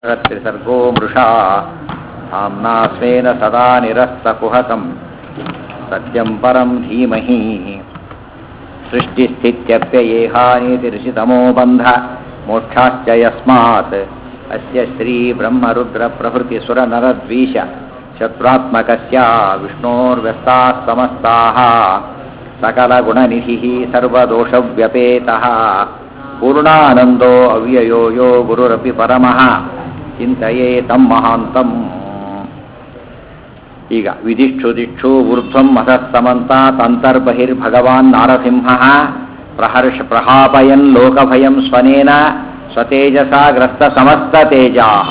त्रिसर्गो मृषा धाम्ना स्वेन सदा निरस्तकुहकं सत्यं परं धीमहि सृष्टिस्थित्यप्ययेहानीतिर्षितमो बन्ध मोक्षाश्च यस्मात् अस्य श्रीब्रह्मरुद्रप्रभृतिसुरनरद्वीष शत्रुत्मकस्य विष्णोर्व्यस्ताः समस्ताः सकलगुणनिधिः सर्वदोषव्यपेतः पूर्णानन्दो अव्ययो यो गुरुरपि परमः ಚಿಂತೆಯೇ ತಮ್ಮ ಮಹಾಂತಂ ಈಗ ವಿಧಿಕ್ಷು ದಿಕ್ಷು ಊರ್ಧ್ವಂ ಮತಸ್ತಮಂತಾತ್ ಅಂತರ್ಬಹಿರ್ಭಗವಾನ್ ನಾರಸಿಂಹ ಪ್ರಹರ್ಷ ಪ್ರಹಾಪಯನ್ ಲೋಕಭಯಂ ಸ್ವನೇನ ಸ್ವತೇಜಸಾ ಗ್ರಸ್ತ ಸಮಸ್ತ ತೇಜಾಹ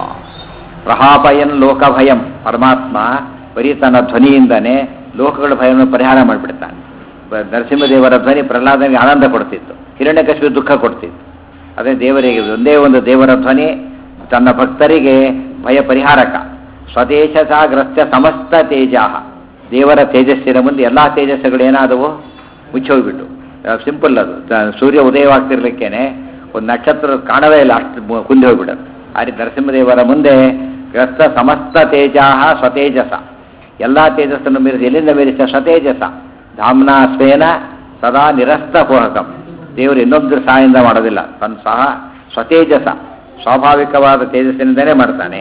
ಪ್ರಹಾಪಯನ್ ಲೋಕಭಯಂ ಪರಮಾತ್ಮ ಬರೀ ತನ್ನ ಧ್ವನಿಯಿಂದನೇ ಲೋಕಗಳ ಭಯವನ್ನು ಪರಿಹಾರ ಮಾಡಿಬಿಡ್ತಾನೆ ಬ- ನರಸಿಂಹದೇವರ ಧ್ವನಿ ಪ್ರಹ್ಲಾದನಿಗೆ ಆನಂದ ಕೊಡ್ತಿತ್ತು ಹಿರಣ್ಯಕಶಿಪು ದುಃಖ ಕೊಡ್ತಿತ್ತು ಅದೇ ದೇವರಿಗೆ ಒಂದೇ ಒಂದು ದೇವರ ಧ್ವನಿ ತನ್ನ ಭಕ್ತರಿಗೆ ಭಯ ಪರಿಹಾರಕ ಸ್ವದೇಶಸಾಗ್ರಸ್ತ ಸಮಸ್ತ ತೇಜಾಹ ದೇವರ ತೇಜಸ್ಸಿನ ಮುಂದೆ ಎಲ್ಲ ತೇಜಸ್ಸುಗಳು ಏನಾದವು ಮುಚ್ಚೋಗ್ಬಿಟ್ಟು ಸಿಂಪಲ್ ಅದು ತ- ಸೂರ್ಯ ಉದಯವಾಗ್ತಿರ್ಲಿಕ್ಕೇನೆ ಒಂದು ನಕ್ಷತ್ರ ಕಾಣವೇ ಇಲ್ಲ ಅಷ್ಟು ಮು- ಕುಂದಿ ಹೋಗ್ಬಿಡೋದು ಆ ರೀತಿ ನರಸಿಂಹದೇವರ ಮುಂದೆ ಗ್ರಸ್ತ ಸಮಸ್ತ ತೇಜಾಹ ಸ್ವತೇಜಸ ಎಲ್ಲ ತೇಜಸ್ಸನ್ನು ಮೀರಿಸಿ ಎಲ್ಲಿಂದ ಮೀರಿಸ ಸ್ವತೇಜಸ ಧಾಮ್ನಾ ಸ್ವೇನ ಸದಾ ನಿರಸ್ತ ಪೋಹಕಂ ದೇವರು ಇನ್ನೊಬ್ಬರ ಸಹಾಯದಿಂದ ಮಾಡೋದಿಲ್ಲ ತನ್ನ ಸಹ ಸ್ವತೇಜಸ ಸ್ವಾಭಾವಿಕವಾದ ತೇಜಸ್ಸಿನಿಂದಲೇ ಮಾಡ್ತಾನೆ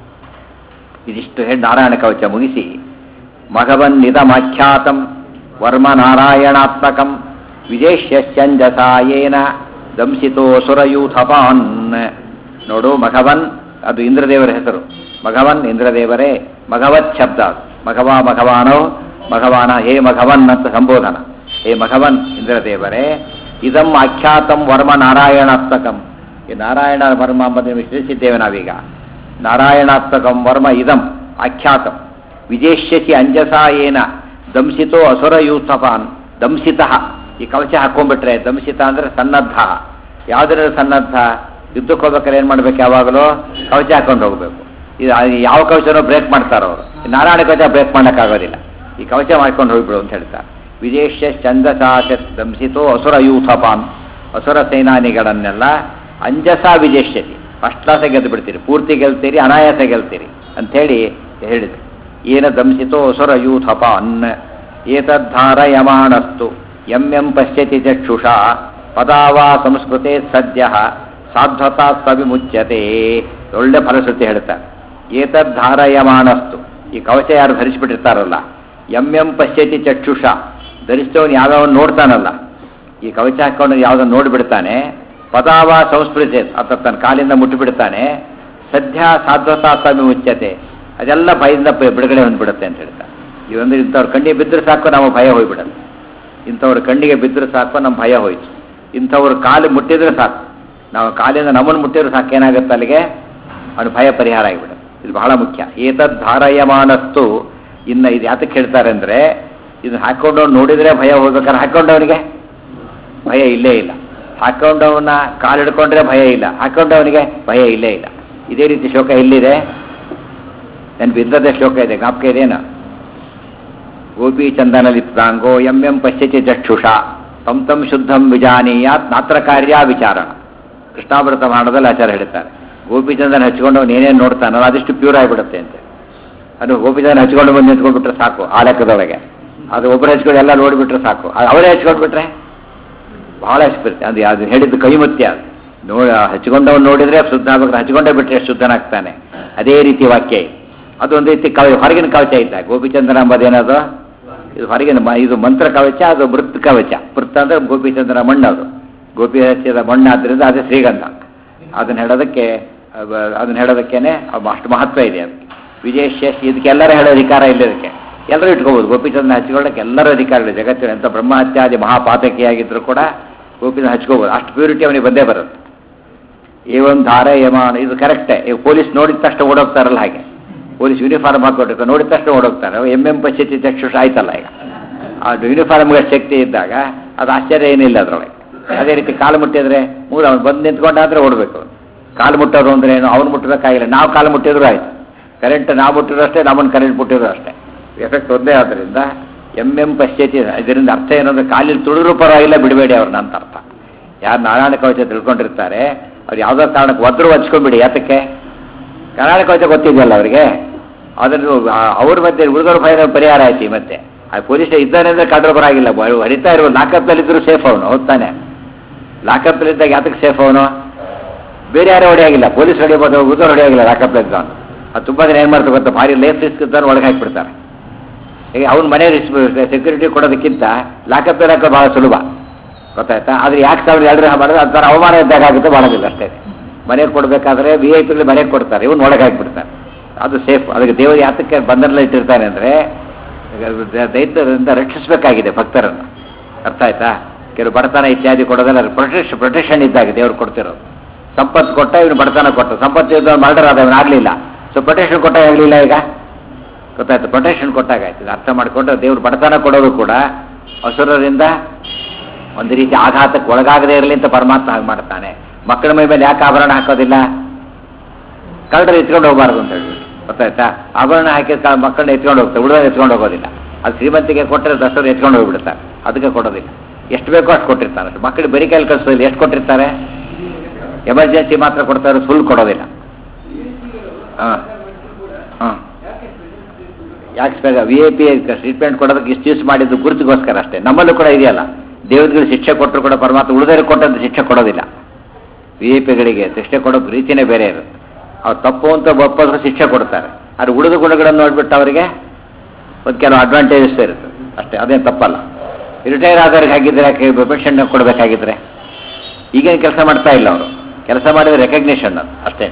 ಇದಿಷ್ಟು ಹೇಳಿ ನಾರಾಯಣ ಕವಚ ಮುಗಿಸಿ ಮಘವನ್ನಿದಮಾಖ್ಯಾತಂ ವರ್ಮ ನಾರಾಯಣಾತ್ಮಕಂ ವಿದೇಶ್ಯಂಜಸಾಯೇನ ದಂಸಿತೋ ಸುರಯೂಥಪಾನ್ ನೋಡು ಮಘವನ್ ಅದು ಇಂದ್ರದೇವರ ಹೆಸರು ಮಘವನ್ ಇಂದ್ರದೇವರೇ ಮಘವತ್ ಶಬ್ದ ಅದು. ಮಘವ ಮಘವಾನೋ ಮಘವಾನ ಹೇ ಮಘವನ್ ಅಂತ ಸಂಬೋಧನ ಹೇ ಮಘವನ್ ಇಂದ್ರದೇವರೇ ಇದಂ ಆಖ್ಯಾತಂ ವರ್ಮ ನಾರಾಯಣಾತ್ಮಕಂ ಈ ನಾರಾಯಣ ವರ್ಮ ಎಂಬುದನ್ನು ವಿಶ್ಲೇಷಿಸಿದ್ದೇವೆ ನಾವೀಗ ನಾರಾಯಣಾತ್ಮಕಂ ವರ್ಮ ಇದಂ ಆಖ್ಯಾತಂ ವಿಜೇಷ್ಯಸಿ ಅಂಜಸಾ ಏನ ದಂಸಿತೋ ಅಸುರ ಯೂಥಪಾನ್ ದಂಸಿತ ಈ ಕವಚ ಹಾಕೊಂಡ್ಬಿಟ್ರೆ ದಂಸಿತ ಅಂದ್ರೆ ಸನ್ನದ್ಧ ಯಾವುದರ ಸನ್ನದ್ಧ ಯುದ್ಧಕ್ಕೆ ಹೋಗ್ಬೇಕಾದ್ರೆ ಏನು ಮಾಡ್ಬೇಕು ಯಾವಾಗಲೂ ಕವಚ ಹಾಕೊಂಡು ಹೋಗ್ಬೇಕು ಇದು ಆ- ಯಾವ ಕವಚನೂ ಬ್ರೇಕ್ ಮಾಡ್ತಾರೋ ಅವರು ಈ ನಾರಾಯಣ ಕವಚ ಬ್ರೇಕ್ ಮಾಡೋಕ್ಕಾಗೋದಿಲ್ಲ ಈ ಕವಚ ಮಾಡ್ಕೊಂಡು ಹೋಗ್ಬಿಡು ಅಂತ ಹೇಳ್ತಾರೆ ವಿದೇಶ ಛಂದಸಾಚ ದಂಸಿತೋ ಅಸುರ ಯೂಥಪಾನ್ ಅಸುರ ಸೇನಾನಿಗಳನ್ನೆಲ್ಲ ಅಂಜಸ ವಿಜೇಷ್ಯತಿ ಫಸ್ಟ್ ಕ್ಲಾಸ ಗೆದ್ದು ಬಿಡ್ತೀರಿ ಪೂರ್ತಿ ಗೆಲ್ತೀರಿ ಅನಾಯಾಸ ಗೆಲ್ತೀರಿ ಅಂಥೇಳಿ ಹೇಳಿದ್ರು ಏನ ದಂಸಿತೋ ಅಸುರ ಯೂಥಪಾನ್ ಏತದ್ಧಾರಯಮಾಣಸ್ತು ಎಂ ಎಂ ಪಶ್ಯತಿ ಚಕ್ಷುಷಾ ಪದಾವಾ ಸಂಸ್ಕೃತೆ ಸದ್ಯ ಸಾಧ್ವತಾ ಸವಿಮುಚ್ಯತೆ ಒಳ್ಳೆ ಫಲಶ್ರುತಿ ಹೇಳ್ತಾರೆ ಏತದ್ಧಾರಯಮಾಣಸ್ತು ಈ ಕವಚ ಯಾರು ಧರಿಸಿಬಿಟ್ಟಿರ್ತಾರಲ್ಲ ಎಂ ಎಂ ಪಶ್ಯತಿ ಚಕ್ಷುಷ ಧರಿಸಿದವನು ಯಾವ್ಯಾವ ನೋಡ್ತಾನಲ್ಲ ಈ ಕವಚ ಹಾಕೊಂಡು ಯಾವುದನ್ನು ನೋಡಿಬಿಡ್ತಾನೆ ಪದಾವ ಸಂಸ್ಕೃತಿ ಅಂತ ತನ್ನ ಕಾಲಿಂದ ಮುಟ್ಟಿಬಿಡ್ತಾನೆ ಸದ್ಯ ಸಾಧ್ವತಾ ಸವಿಮುಚ್ಯತೆ ಅದೆಲ್ಲ ಭಯದಿಂದ ಪ- ಬಿಡುಗಡೆ ಹೊಂದ್ಬಿಡುತ್ತೆ ಅಂತ ಹೇಳ್ತಾರೆ ಇವಂದ್ರೆ ಇಂಥವ್ರ ಕಣ್ಣಿಗೆ ಬಿದ್ದರೆ ಸಾಕು ನಾವು ಭಯ ಹೋಗ್ಬಿಡುತ್ತೆ ಇಂಥವ್ರ ಕಣ್ಣಿಗೆ ಬಿದ್ದರೆ ಸಾಕು ನಮ್ಮ ಭಯ ಹೋಯ್ತು ಇಂಥವ್ರ ಕಾಲು ಮುಟ್ಟಿದ್ರೆ ಸಾಕು ನಾವು ಕಾಲಿಂದ ನಮ್ಮನ್ನು ಮುಟ್ಟಿದ್ರೆ ಸಾಕು ಏನಾಗುತ್ತೆ ಅಲ್ಲಿಗೆ ಅವನು ಭಯ ಪರಿಹಾರ ಆಗಿಬಿಡುತ್ತೆ ಇದು ಬಹಳ ಮುಖ್ಯ ಏತದ್ ಧಾರಯಮಾನಸ್ತು ಇನ್ನು ಇದು ಯಾತಕ್ಕೆ ಹೇಳ್ತಾರೆ ಅಂದರೆ ಇದನ್ನ ಹಾಕೊಂಡವ್ನು ನೋಡಿದರೆ ಭಯ ಹೋಗ್ಬೇಕಾದ್ರೆ ಹಾಕೊಂಡವನಿಗೆ ಭಯ ಇಲ್ಲೇ ಇಲ್ಲ ಹಾಕೊಂಡವನ ಕಾಲು ಹಿಡ್ಕೊಂಡ್ರೆ ಭಯ ಇಲ್ಲ ಹಾಕೊಂಡವನಿಗೆ ಭಯ ಇಲ್ಲೇ ಇಲ್ಲ ಇದೇ ರೀತಿ ಶೋಕ ಎಲ್ಲಿದೆ ನನ್ನ ಬಿದ್ದದ ಶ್ಲೋಕ ಇದೆ ಜ್ಞಾಪಕ ಇದೇನು ಗೋಪಿ ಚಂದನ ಲಿಪ್ತಾಂಗೋ ಎಂ ಎಂ ಪಶ್ಯತಿ ಚಕ್ಷುಷ ತಂ ತಂ ಶುದ್ಧಂ ವಿಜಾನೀಯಾತ್ ನಾತ್ರ ಕಾರ್ಯ ವಿಚಾರಣ ಕೃಷ್ಣಾಮೃತ ಮಾಡದಲ್ಲಿ ಆಚಾರ ಹೇಳ್ತಾರೆ ಗೋಪಿಚಂದನ ಹಚ್ಕೊಂಡು ಅವನು ಏನೇನು ನೋಡ್ತಾನೋ ಅದಿಷ್ಟು ಪ್ಯೂರ್ ಆಗಿಬಿಡುತ್ತೆ ಅಂತ ಅದು ಗೋಪಿಚಂದನ ಹಚ್ಕೊಂಡು ಬಂದು ನಿಂತ್ಕೊಂಡ್ಬಿಟ್ರೆ ಸಾಕು ಆ ಲೆಕ್ಕದೊಳಗೆ ಅದು ಒಬ್ಬರು ಹಚ್ಕೊಂಡು ಎಲ್ಲ ನೋಡಿಬಿಟ್ರೆ ಸಾಕು ಅದು ಅವರೇ ಹಚ್ಕೊಂಡ್ಬಿಟ್ರೆ ಬಹಳ ಎಕ್ಸ್ಪೀರಿಯನ್ಸ್ ಅದು ಅದು ಹೇಳಿದ್ದು ಕೈಮುತ್ಯ ಅದು ನೋ ಹಚ್ಕೊಂಡವನು ನೋಡಿದ್ರೆ ಶುದ್ಧ ಆಗ್ಬೇಕು ಹಚ್ಕೊಂಡೇ ಬಿಟ್ಟರೆ ಶುದ್ಧನಾಗ್ತಾನೆ ಅದೇ ರೀತಿ ವಾಕ್ಯ ಇದು. ಅದು ಒಂದು ರೀತಿ ಕವ ಹೊರಗಿನ ಕವಚ ಇದ್ದ ಗೋಪಿಚಂದ್ರ ಎಂಬುದೇನದು ಇದು ಹೊರಗಿನ ಮ- ಇದು ಮಂತ್ರ ಕವಚ ಅದು ಮೃತ್ ಕವಚ ಮೃತ್ ಅಂದ್ರೆ ಗೋಪಿಚಂದ್ರ ಮಣ್ಣು ಅದು ಗೋಪಿ ಹಚ್ಚಿದ ಮಣ್ಣು ಆದ್ದರಿಂದ ಅದೇ ಶ್ರೀಗಂಧ ಅದನ್ನ ಹೇಳೋದಕ್ಕೆ ಅವ- ಅದನ್ನ ಹೇಳೋದಕ್ಕೇನೆ ಅವ್ ಅಷ್ಟು ಮಹತ್ವ ಇದೆ ಅದಕ್ಕೆ ವಿಜೇಶ ಇದಕ್ಕೆಲ್ಲರ ಹೇಳೋ ಅಧಿಕಾರ ಇಲ್ಲ ಇದಕ್ಕೆ ಎಲ್ಲರೂ ಇಟ್ಕೋಬೋದು ಗೋಪಿಚಂದ್ರ ಹಚ್ಕೊಳ್ಳೋಕೆ ಎಲ್ಲರ ಅಧಿಕಾರ ಇದೆ ಜಗತ್ತಿನ ಎಂಥ ಬ್ರಹ್ಮಹತ್ಯಾದಿ ಮಹಾಪಾತಕಿಯಾಗಿದ್ರು ಕೂಡ ಗೋಪಿನ ಹಚ್ಕೋಬೋದು ಅಷ್ಟು ಪ್ಯೂರಿಟಿ ಅವನಿಗೆ ಬಂದೇ ಬರುತ್ತೆ ಈ ಒಂದು ಧಾರೆ ಯಮಾನ ಇದು ಕರೆಕ್ಟೇ ಈಗ ಪೊಲೀಸ್ ನೋಡಿದ ತಕ್ಷಣ ಓಡೋಗ್ತಾರಲ್ಲ ಹಾಗೆ ಪೊಲೀಸ್ ಯೂನಿಫಾರ್ಮ್ ಹಾಕೊಟ್ಟಿರ್ತಾರೆ ನೋಡಿದ ತಕ್ಷಣ ಓಡೋಗ್ತಾರೆ ಎಂ ಎಂ ಪಶ್ಚಿತಿ ಚಕ್ಷುಷ ಆಯ್ತಲ್ಲ ಈಗ ಆ ಯೂನಿಫಾರ್ಮ್ಗೆ ಶಕ್ತಿ ಇದ್ದಾಗ ಅದು ಆಶ್ಚರ್ಯ ಏನಿಲ್ಲ ಅದರೊಳಗೆ ಅದೇ ರೀತಿ ಕಾಲು ಮುಟ್ಟಿದ್ರೆ ಮೂರು ಅವ್ನು ಬಂದು ನಿಂತ್ಕೊಂಡಾದ್ರೆ ಓಡಬೇಕು ಕಾಲು ಮುಟ್ಟೋದು ಅಂದ್ರೆ ಏನು ಅವ್ನು ಮುಟ್ಟಬೇಕಾಗಿಲ್ಲ ನಾವು ಕಾಲು ಮುಟ್ಟಿದ್ರು ಆಯ್ತು ಕರೆಂಟ್ ನಾವು ಮುಟ್ಟಿದ್ರು ಅಷ್ಟೇ ನಮ್ಮನ್ನು ಕರೆಂಟ್ ಮುಟ್ಟಿದ್ರು ಅಷ್ಟೇ ಎಫೆಕ್ಟ್ ಒಂದೇ ಆದ್ದರಿಂದ ಎಂ ಎಂ ಪಶ್ಚಾತಿ ಇದರಿಂದ ಅರ್ಥ ಏನಂದ್ರೆ ಕಾಲಿൽ ತುಳಿದ್ರು ಪರವಾಗಿಲ್ಲ ಬಿಡಬೇಡಿ ಅವ್ರನ್ನ ಅಂತ ಅರ್ಥ ಯಾರು ನಾರಾಯಣ ಕವಚ ತಿಳ್ಕೊಂಡಿರ್ತಾರೆ ಅವ್ರು ಯಾವುದೋ ಕಾರಣಕ್ಕೆ ಒದ್ರು ಹಚ್ಕೊಂಡ್ಬಿಡಿ ಯಾತಕ್ಕೆ ಕನ್ನಡ ಕವಚ ಗೊತ್ತಿದೆಯಲ್ಲ ಅವರಿಗೆ ಅದನ್ನು ಅವ್ರ ಮಧ್ಯೆ ಉಳಿದವ್ರ ಭಯ ಪರಿಹಾರ ಆಯ್ತು ಈ ಮತ್ತೆ ಆ ಪೊಲೀಸ್ ಇದ್ದಾನೆ ಅಂದ್ರೆ ಕಳ್ರ ಬರಾಗಿಲ್ಲ ಬ- ಹರಿತಾ ಇರುವ ಲಾಕಪ್ಪಲ್ಲಿ ಇದ್ರು ಸೇಫ್ ಅವನು ಹೋಗ್ತಾನೆ ಲಾಕಪ್ಪಲ್ಲಿ ಇದ್ದಾಗ ಯಾತಕ್ಕೆ ಸೇಫ್ ಅವನು ಬೇರೆ ಯಾರೇ ಹೊಡೆಯಾಗಿಲ್ಲ ಪೊಲೀಸ್ ಹೊಡೆಯಬಹುದು ಉಳಿದವ್ರು ಹೊಡೆಯಾಗಿಲ್ಲ ಲಾಕಪ್ ಇದ್ದವನು ಅದು ತುಂಬ ಜನ ಏನು ಮಾಡ್ತಾರೆ ಗೊತ್ತಾ ಭಾರಿ ಲೇಸ್ ರಿಸ್ಕ್ ಇದ್ದವ್ರು ಒಳಗೆ ಹಾಕಿಬಿಡ್ತಾರೆ ಈಗ ಅವ್ನ ಮನೆ ಸೆಕ್ಯೂರಿಟಿ ಕೊಡೋದಕ್ಕಿಂತ ಲಾಕಪ್ ಹಾಕೋದು ಭಾಳ ಸುಲಭ ಗೊತ್ತಾಯ್ತಾ ಆದ್ರೆ ಯಾಕೆ ಸಾವಿರದ ಎರಡರ ಮಾಡಿದ್ರೆ ಅದರ ಅವಮಾನ ಇದ್ದಾಗ ಆಗುತ್ತೆ ಮಾಡೋದಿಲ್ಲ ಅಷ್ಟೇ ಮನೆಗೆ ಕೊಡಬೇಕಾದ್ರೆ ವಿ ಐ ಪಿಗಳು ಮನೆಗೆ ಕೊಡ್ತಾರೆ ಇವನು ಒಳಗೆ ಹಾಕಿಬಿಡ್ತಾರೆ ಅದು ಸೇಫ್ ಅದಕ್ಕೆ ದೇವರು ಯಾತಕ್ಕೆ ಬಂಧನದಲ್ಲಿ ಇಟ್ಟಿರ್ತಾನೆ ಅಂದರೆ ದೈತ್ಯರಿಂದ ರಕ್ಷಿಸಬೇಕಾಗಿದೆ ಭಕ್ತರನ್ನು ಅರ್ಥ ಆಯ್ತಾ ಕೆಲವು ಬಡತನ ಇತ್ಯಾದಿ ಕೊಡೋದಲ್ಲ ಪ್ರೊಟೆಕ್ಷನ್ ಪ್ರೊಟೆಕ್ಷನ್ ಇದ್ದಾಗ ದೇವ್ರು ಕೊಡ್ತಿರೋದು ಸಂಪತ್ತು ಕೊಟ್ಟ ಇವನು ಬಡತನ ಕೊಟ್ಟ ಸಂಪತ್ತು ಇದ್ದ ಮರ್ಡರ್ ಆದ ಇವನು ಆಗಲಿಲ್ಲ ಸೊ ಪ್ರೊಟೆಕ್ಷನ್ ಕೊಟ್ಟ ಆಗಲಿಲ್ಲ ಈಗ ಗೊತ್ತಾಯ್ತು ಪ್ರೊಟೆಕ್ಷನ್ ಕೊಟ್ಟಾಗ ಆಯ್ತು ಇದು ಅರ್ಥ ಮಾಡಿಕೊಂಡ್ರೆ ದೇವ್ರು ಬಡತನ ಕೊಡೋದು ಕೂಡ ಅಸುರರಿಂದ ಒಂದು ರೀತಿ ಆಘಾತಕ್ಕೆ ಒಳಗಾಗದೇ ಇರಲಿ ಅಂತ ಪರಮಾತ್ಮ ಹಾಗೆ ಮಾಡ್ತಾನೆ ಮಕ್ಕಳ ಮೈ ಮೇಲೆ ಯಾಕೆ ಆಭರಣ ಹಾಕೋದಿಲ್ಲ ಕಳ್ಳರು ಎತ್ಕೊಂಡು ಹೋಗಬಾರ್ದು ಅಂತ ಹೇಳಿ ಗೊತ್ತಾಯ್ತಾ ಆಭರಣ ಹಾಕಿ ಕ- ಮಕ್ಕಳನ್ನ ಎತ್ಕೊಂಡು ಹೋಗ್ತಾರೆ ಹುಡುಗರು ಎತ್ಕೊಂಡು ಹೋಗೋದಿಲ್ಲ ಅದು ಶ್ರೀಮಂತಿಗೆ ಕೊಟ್ಟರೆ ದಸರು ಎತ್ಕೊಂಡು ಹೋಗ್ಬಿಡ್ತಾರೆ ಅದಕ್ಕೆ ಕೊಡೋದಿಲ್ಲ ಎಷ್ಟು ಬೇಕೋ ಅಷ್ಟು ಕೊಟ್ಟಿರ್ತಾರೆ ಅಷ್ಟು ಮಕ್ಕಳು ಬರೀ ಕೈಲಿ ಕಳಿಸೋದಿಲ್ಲ ಎಷ್ಟು ಕೊಟ್ಟಿರ್ತಾರೆ ಎಮರ್ಜೆನ್ಸಿ ಮಾತ್ರ ಕೊಡ್ತಾರೆ ಫುಲ್ ಕೊಡೋದಿಲ್ಲ ಹಾಂ ಹಾಂ ಯಾಕೆ ವಿ ಐ ಪಿ ಟ್ರೀಟ್ಮೆಂಟ್ ಕೊಡೋದಕ್ಕೆ ಇಷ್ಟು ಯೂಸ್ ಮಾಡಿದ್ದು ಗುರುತಿಗೋಸ್ಕರ ಅಷ್ಟೇ ನಮ್ಮಲ್ಲೂ ಕೂಡ ಇದೆಯಲ್ಲ ದೇವರುಗಳಿಗೆ ಶಿಕ್ಷೆ ಕೊಟ್ಟರು ಕೂಡ ಪರಮಾತ್ಮ ಉಳಿದವರಿಗೆ ಕೊಟ್ಟಂತ ಶಿಕ್ಷೆ ಕೊಡೋದಿಲ್ಲ ವಿ ಐ ಪಿಗಳಿಗೆ ಶಿಕ್ಷೆ ಕೊಡೋ ರೀತಿನೇ ಬೇರೆ ಇರುತ್ತೆ ಅವ್ರು ತಪ್ಪು ಅಂತ ಒಪ್ಪೋದ್ರೆ ಶಿಕ್ಷೆ ಕೊಡ್ತಾರೆ ಆದರೆ ಉಳಿದ ಗುಣಗಳನ್ನು ನೋಡ್ಬಿಟ್ಟು ಅವರಿಗೆ ಒಂದು ಕೆಲವು ಅಡ್ವಾಂಟೇಜಸ್ ಇರುತ್ತೆ ಅಷ್ಟೇ ಅದೇನು ತಪ್ಪಲ್ಲ ರಿಟೈರ್ ಆದವ್ರಿಗೆ ಹಾಗಿದ್ರೆ ಪೆನ್ಷನ್ ಕೊಡಬೇಕಾಗಿದ್ರೆ ಈಗೇನು ಕೆಲಸ ಮಾಡ್ತಾ ಇಲ್ಲ ಅವರು ಕೆಲಸ ಮಾಡಿದ್ರೆ ರೆಕಗ್ನಿಷನ್ ಅದು ಅಷ್ಟೇ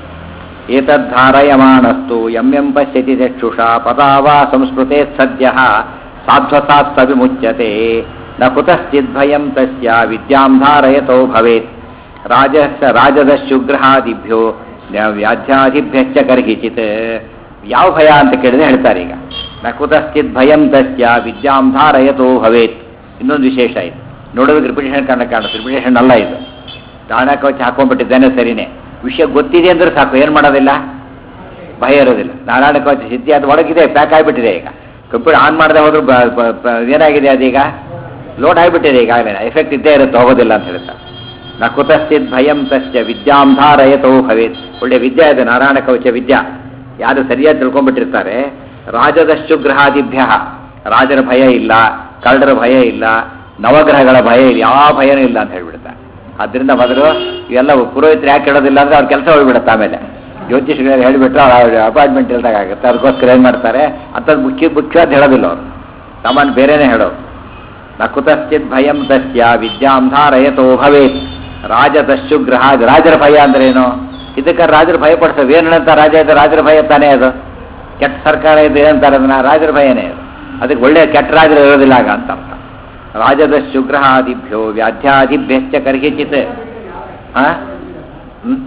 ಏತದ್ಧಾರಯಮಾಣಸ್ತು ಯಂ ಎಂ ಪಶ್ಯತಿ ಚಕ್ಷುಷಾ ಪದಾವ ಸಂಸ್ಕೃತೆ ಸದ್ಯ ಸಾಧ್ವಸಾತ್ಸವಿಮುಚ್ಯತೆ ನ ಕುತಶ್ಚಿದ್ ಭಯಂ ತಸ್ಯ ವಿದ್ಯಾಂ ಧಾರಯತೋ ಭವೇತ್ ರಾಜಸ ರಾಜದಶುಗ್ರಹಾದಿಭ್ಯೋ ವ್ಯಾಧ್ಯಾದಿಭ್ಯಶ್ಚ ಕರ್ಹಿಚಿತ್ ಯಾವ ಭಯ ಅಂತ ಕೇಳಿದ್ರೆ ಹೇಳ್ತಾರೆ ಈಗ ನ ಕುತಶ್ಚಿತ್ ಭಯಂ ತಸ್ಯ ವಿದ್ಯಾಂ ಧಾರಯತೋ ಭವೇತ್ ಇನ್ನೊಂದು ವಿಶೇಷ ಇದು ನೋಡೋದಕ್ಕೆ ರಿಪಿಟೇಷನ್ ಕಾರಣ ಕಾಣುತ್ತೆ ರಿಪಿಟೇಷನ್ ಅಲ್ಲ ಇದು ದಾಣ ಕವಚ ಹಾಕೊಂಡ್ಬಿಟ್ಟಿದ್ದೇನೆ ಸರಿನೇ ವಿಷಯ ಗೊತ್ತಿದೆ ಅಂದ್ರೆ ಸಾಕು ಏನು ಮಾಡೋದಿಲ್ಲ ಭಯ ಇರೋದಿಲ್ಲ ನಾರಾಯಣ ಕವಚ ಸಿದ್ಧಿ ಅದು ಒಳಗಿದೆ ಪ್ಯಾಕ್ ಆಗಿಬಿಟ್ಟಿದೆ ಈಗ ಕಂಪ್ಯೂಟರ್ ಆನ್ ಮಾಡದೆ ಹೋದ್ರು ಬ- ಬ- ಬ- ಏನಾಗಿದೆ ಅದೀಗ ಲೋಡ್ ಆಗಿಬಿಟ್ಟಿದೆ ಈಗಾಗಲೇ ಎಫೆಕ್ಟ್ ಇದ್ದೇ ಇರುತ್ತೆ ಹೋಗೋದಿಲ್ಲ ಅಂತ ಹೇಳ್ತಾರೆ ನ ಕುತಶ್ಚಿತ್ ಭಯಂ ತಸ್ಯ ವಿದ್ಯಾಂ ಧಾರಯತೋ ಭವೇತ್ ಒಳ್ಳೆ ವಿದ್ಯೆ ಇದೆ ನಾರಾಯಣ ಕವಚ ವಿದ್ಯಾ ಯಾರು ಸರಿಯಾಗಿ ತಿಳ್ಕೊಂಡ್ಬಿಟ್ಟಿರ್ತಾರೆ ರಾಜದಶುಗ್ರಹಾದಿಭ್ಯ ರಾಜರ ಭಯ ಇಲ್ಲ ಕಳ್ಳರ ಭಯ ಇಲ್ಲ ನವಗ್ರಹಗಳ ಭಯ ಇಲ್ಲ ಯಾವ ಭಯನೂ ಇಲ್ಲ ಅಂತ ಹೇಳ್ಬಿಡ್ತಾರೆ ಅದರಿಂದ ಮೊದಲು ಇವೆಲ್ಲ ಪುರೋಹಿತರು ಯಾಕೆ ಹೇಳೋದಿಲ್ಲ ಅಂದ್ರೆ ಅವ್ರ ಕೆಲಸ ಹೋಗ್ಬಿಡುತ್ತೆ ಆಮೇಲೆ ಜ್ಯೋತಿಷಿಗಳು ಹೇಳಿಬಿಟ್ರೆ ಅಪಾಯಿಂಟ್ಮೆಂಟ್ ಇಲ್ದಾಗ ಆಗುತ್ತೆ ಅದಕ್ಕೋಸ್ಕರ ಏನು ಮಾಡ್ತಾರೆ ಅಂಥದ್ದು ಮುಖ್ಯ ಮುಖ್ಯವಾದ ಹೇಳೋದಿಲ್ಲ ಅವರು ಸಾಮಾನ್ಯ ಬೇರೆನೇ ಹೇಳೋದು ನ ಕುತಶ್ಚಿತ್ ಭಯಂ ತಸ್ಯ ವಿದ್ಯಾಂ ಧಾರಯತೋ ಭವೇತ್ ರಾಜದಶುಗ್ರಹ ರಾಜರ ಭಯ ಅಂದ್ರೆ ಏನು ಇದಕ್ಕೆ ರಾಜರು ಭಯ ಪಡಿಸೋದು ಏನಂತ ರಾಜ ಇದೆ ರಾಜರ ಭಯ ತಾನೇ ಅದು ಕೆಟ್ಟ ಸರ್ಕಾರ ಇದೆ ಏನಂತಾರೆ ಅದನ್ನ ರಾಜರ ಭಯನೇ ಅದು ಅದಕ್ಕೆ ಒಳ್ಳೆಯ ಕೆಟ್ಟ ರಾಜರು ಇರೋದಿಲ್ಲ ಆಗ ಅಂತ ಅರ್ಥ ರಾಜದಶುಗ್ರಹಾದಿಭ್ಯೋ ವ್ಯಾಧ್ಯಾದಿಭ್ಯಶ್ಚ ಕರ್ಹಿಚಿತ್ ಆ ಹ್ಮ್?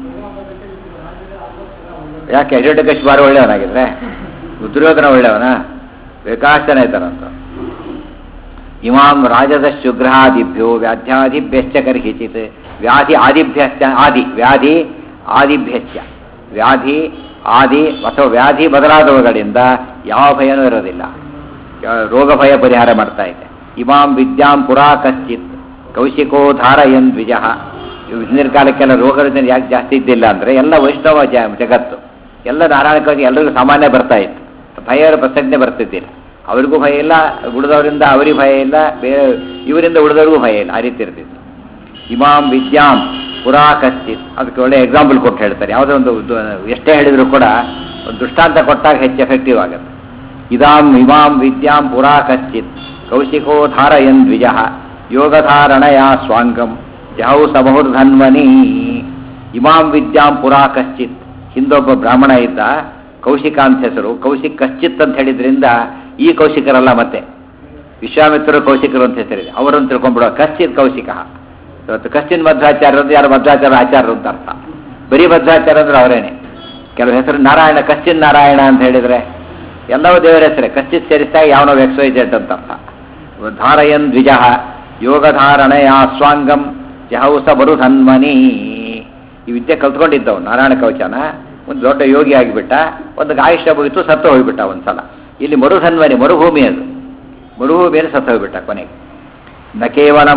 ಯಾಕೆ ಹಿರಣ್ಯಕಶಿ ಬಾರಿ ಒಳ್ಳೆಯವನಾಗಿದ್ರೆ ದುರ್ಯೋಧನ ಒಳ್ಳೆಯವನ ವಿಕಾಸನ ಇದ್ದಾರಂತ ಇಮಾಂ ರಾಜದಶುಗ್ರಹಾದಿಭ್ಯೋ ವ್ಯಾಧ್ಯಾದಿಭ್ಯಶ್ಚ ಕರ್ಹಿಚಿತ್ ವ್ಯಾಧಿ ಆದಿಭ್ಯಶ್ಚ ಆದಿ ವ್ಯಾಧಿ ಆದಿಭ್ಯಶ್ಚ ವ್ಯಾಧಿ ಆದಿ ಅಥವಾ ವ್ಯಾಧಿ ಬದಲಾದವುಗಳಿಂದ ಯಾವ ಭಯನೂ ಇರೋದಿಲ್ಲ ಯಾ- ರೋಗ ಭಯ ಪರಿಹಾರ ಮಾಡ್ತಾ ಇದೆ ಇಮಾಂ ವಿದ್ಯಾಂ ಪುರಾ ಕಶ್ಚಿತ್ ಕೌಶಿಕೋ ಧಾರಯನ್ ದ್ವಿಜ ಹಿಂದಿನ ಕಾಲಕ್ಕೆಲ್ಲ ರೋಗದಿಂದ ಯಾಕೆ ಜಾಸ್ತಿ ಇದ್ದಿಲ್ಲ ಅಂದರೆ ಎಲ್ಲ ವೈಷ್ಣವ ಜ ಜಗತ್ತು ಎಲ್ಲ ನಾರಾಯಣಕ್ಕಾಗಿ ಎಲ್ಲರಿಗೂ ಸಾಮಾನ್ಯ ಬರ್ತಾ ಇತ್ತು ಭಯ ಪ್ರಸಜ್ಞೆ ಬರ್ತಿದ್ದಿಲ್ಲ ಅವರಿಗೂ ಭಯ ಇಲ್ಲ ಉಳಿದವರಿಂದ ಅವರಿಗೆ ಭಯ ಇಲ್ಲ ಬೇರೆ ಇವರಿಂದ ಉಳಿದವ್ರಿಗೂ ಭಯ ಇಲ್ಲ ಆ ರೀತಿ ಇರ್ತಿತ್ತು ಇಮಾಂ ವಿದ್ಯಾಂ ಪುರಾ ಕಶ್ಚಿತ್ ಅದಕ್ಕೆ ಒಳ್ಳೆ ಎಕ್ಸಾಂಪಲ್ ಕೊಟ್ಟು ಹೇಳ್ತಾರೆ ಯಾವುದೋ ಒಂದು ದು- ಎಷ್ಟೇ ಹೇಳಿದ್ರು ಕೂಡ ಒಂದು ದೃಷ್ಟಾಂತ ಕೊಟ್ಟಾಗ ಹೆಚ್ಚು ಎಫೆಕ್ಟಿವ್ ಆಗುತ್ತೆ ಇದಾಂ ಇಮಾಂ ವಿದ್ಯಾಂ ಪುರಾ ಕಶ್ಚಿತ್ ಕೌಶಿಕೋ ಧಾರಯನ್ ದ್ವಿಜ ಯೋಗಧಾರಣಯ ಸ್ವಾಂಗಂ ಜಹೌ ಸಮಹುರ್ಧನ್ವನಿ ಇಮಾಂ ವಿದ್ಯಾಂ ಪುರಾ ಕಶ್ಚಿತ್ ಹಿಂದೊಬ್ಬ ಬ್ರಾಹ್ಮಣ ಇದ್ದ ಕೌಶಿಕ ಅಂತ ಹೆಸರು ಕೌಶಿಕ್ ಕಶ್ಚಿತ್ ಅಂತ ಹೇಳಿದ್ರಿಂದ ಈ ಕೌಶಿಕರಲ್ಲ ಮತ್ತೆ ವಿಶ್ವಾಮಿತ್ರರು ಕೌಶಿಕರು ಅಂತ ಹೆಸರಿದೆ ಅವರನ್ನು ತಿಳ್ಕೊಂಡ್ಬಿಡೋ ಕಶ್ಚಿತ್ ಕೌಶಿಕ ಇವತ್ತು ಕಶ್ಚಿನ್ ಮಧ್ವಾಚಾರ್ಯ ಅಂದ್ರೆ ಯಾರು ಮಧ್ವಾಚಾರ್ಯ ಆಚಾರ್ಯರು ಅಂತ ಅರ್ಥ ಬರೀ ಮಧ್ವಾಚಾರ್ಯ ಅಂದ್ರೆ ಅವರೇನೆ ಕೆಲವು ಹೆಸರು ನಾರಾಯಣ ಕಶ್ಚಿನ್ ನಾರಾಯಣ ಅಂತ ಹೇಳಿದ್ರೆ ಎಲ್ಲವೂ ದೇವರ ಹೆಸರೇ ಕಶ್ಚಿತ್ ಸೇರಿಸಿದಾಗ ಯಾವನೋ ಎಕ್ಸ್ ವೈ ಜೆಡ್ ಅಂತ ಅರ್ಥ ಧಾರಯನ್ ದ್ವಿಜ ಯೋಗಧಾರಣಯ ಸ್ವಾಂಗಂ ಜಹೌಸ ಬರು ಧನ್ಮನಿ ಈ ವಿದ್ಯೆ ಕಲ್ತ್ಕೊಂಡಿದ್ದವು ನಾರಾಯಣ ಕವಚನ ಒಂದು ದೊಡ್ಡ ಯೋಗಿ ಆಗಿಬಿಟ್ಟ ಒಂದು ಆಯುಷ್ಯ ಹೋಗಿತ್ತು ಸತ್ತು ಹೋಗ್ಬಿಟ್ಟ ಒಂದ್ಸಲ ಇಲ್ಲಿ ಮರುಧನ್ವನಿ ಮರುಭೂಮಿ ಅದು ಮರುಭೂಮಿಯಲ್ಲಿ ಸತ್ತು ಹೋಗ್ಬಿಟ್ಟ ಕೊನೆಗೆ ನ ಕೇವಲಂ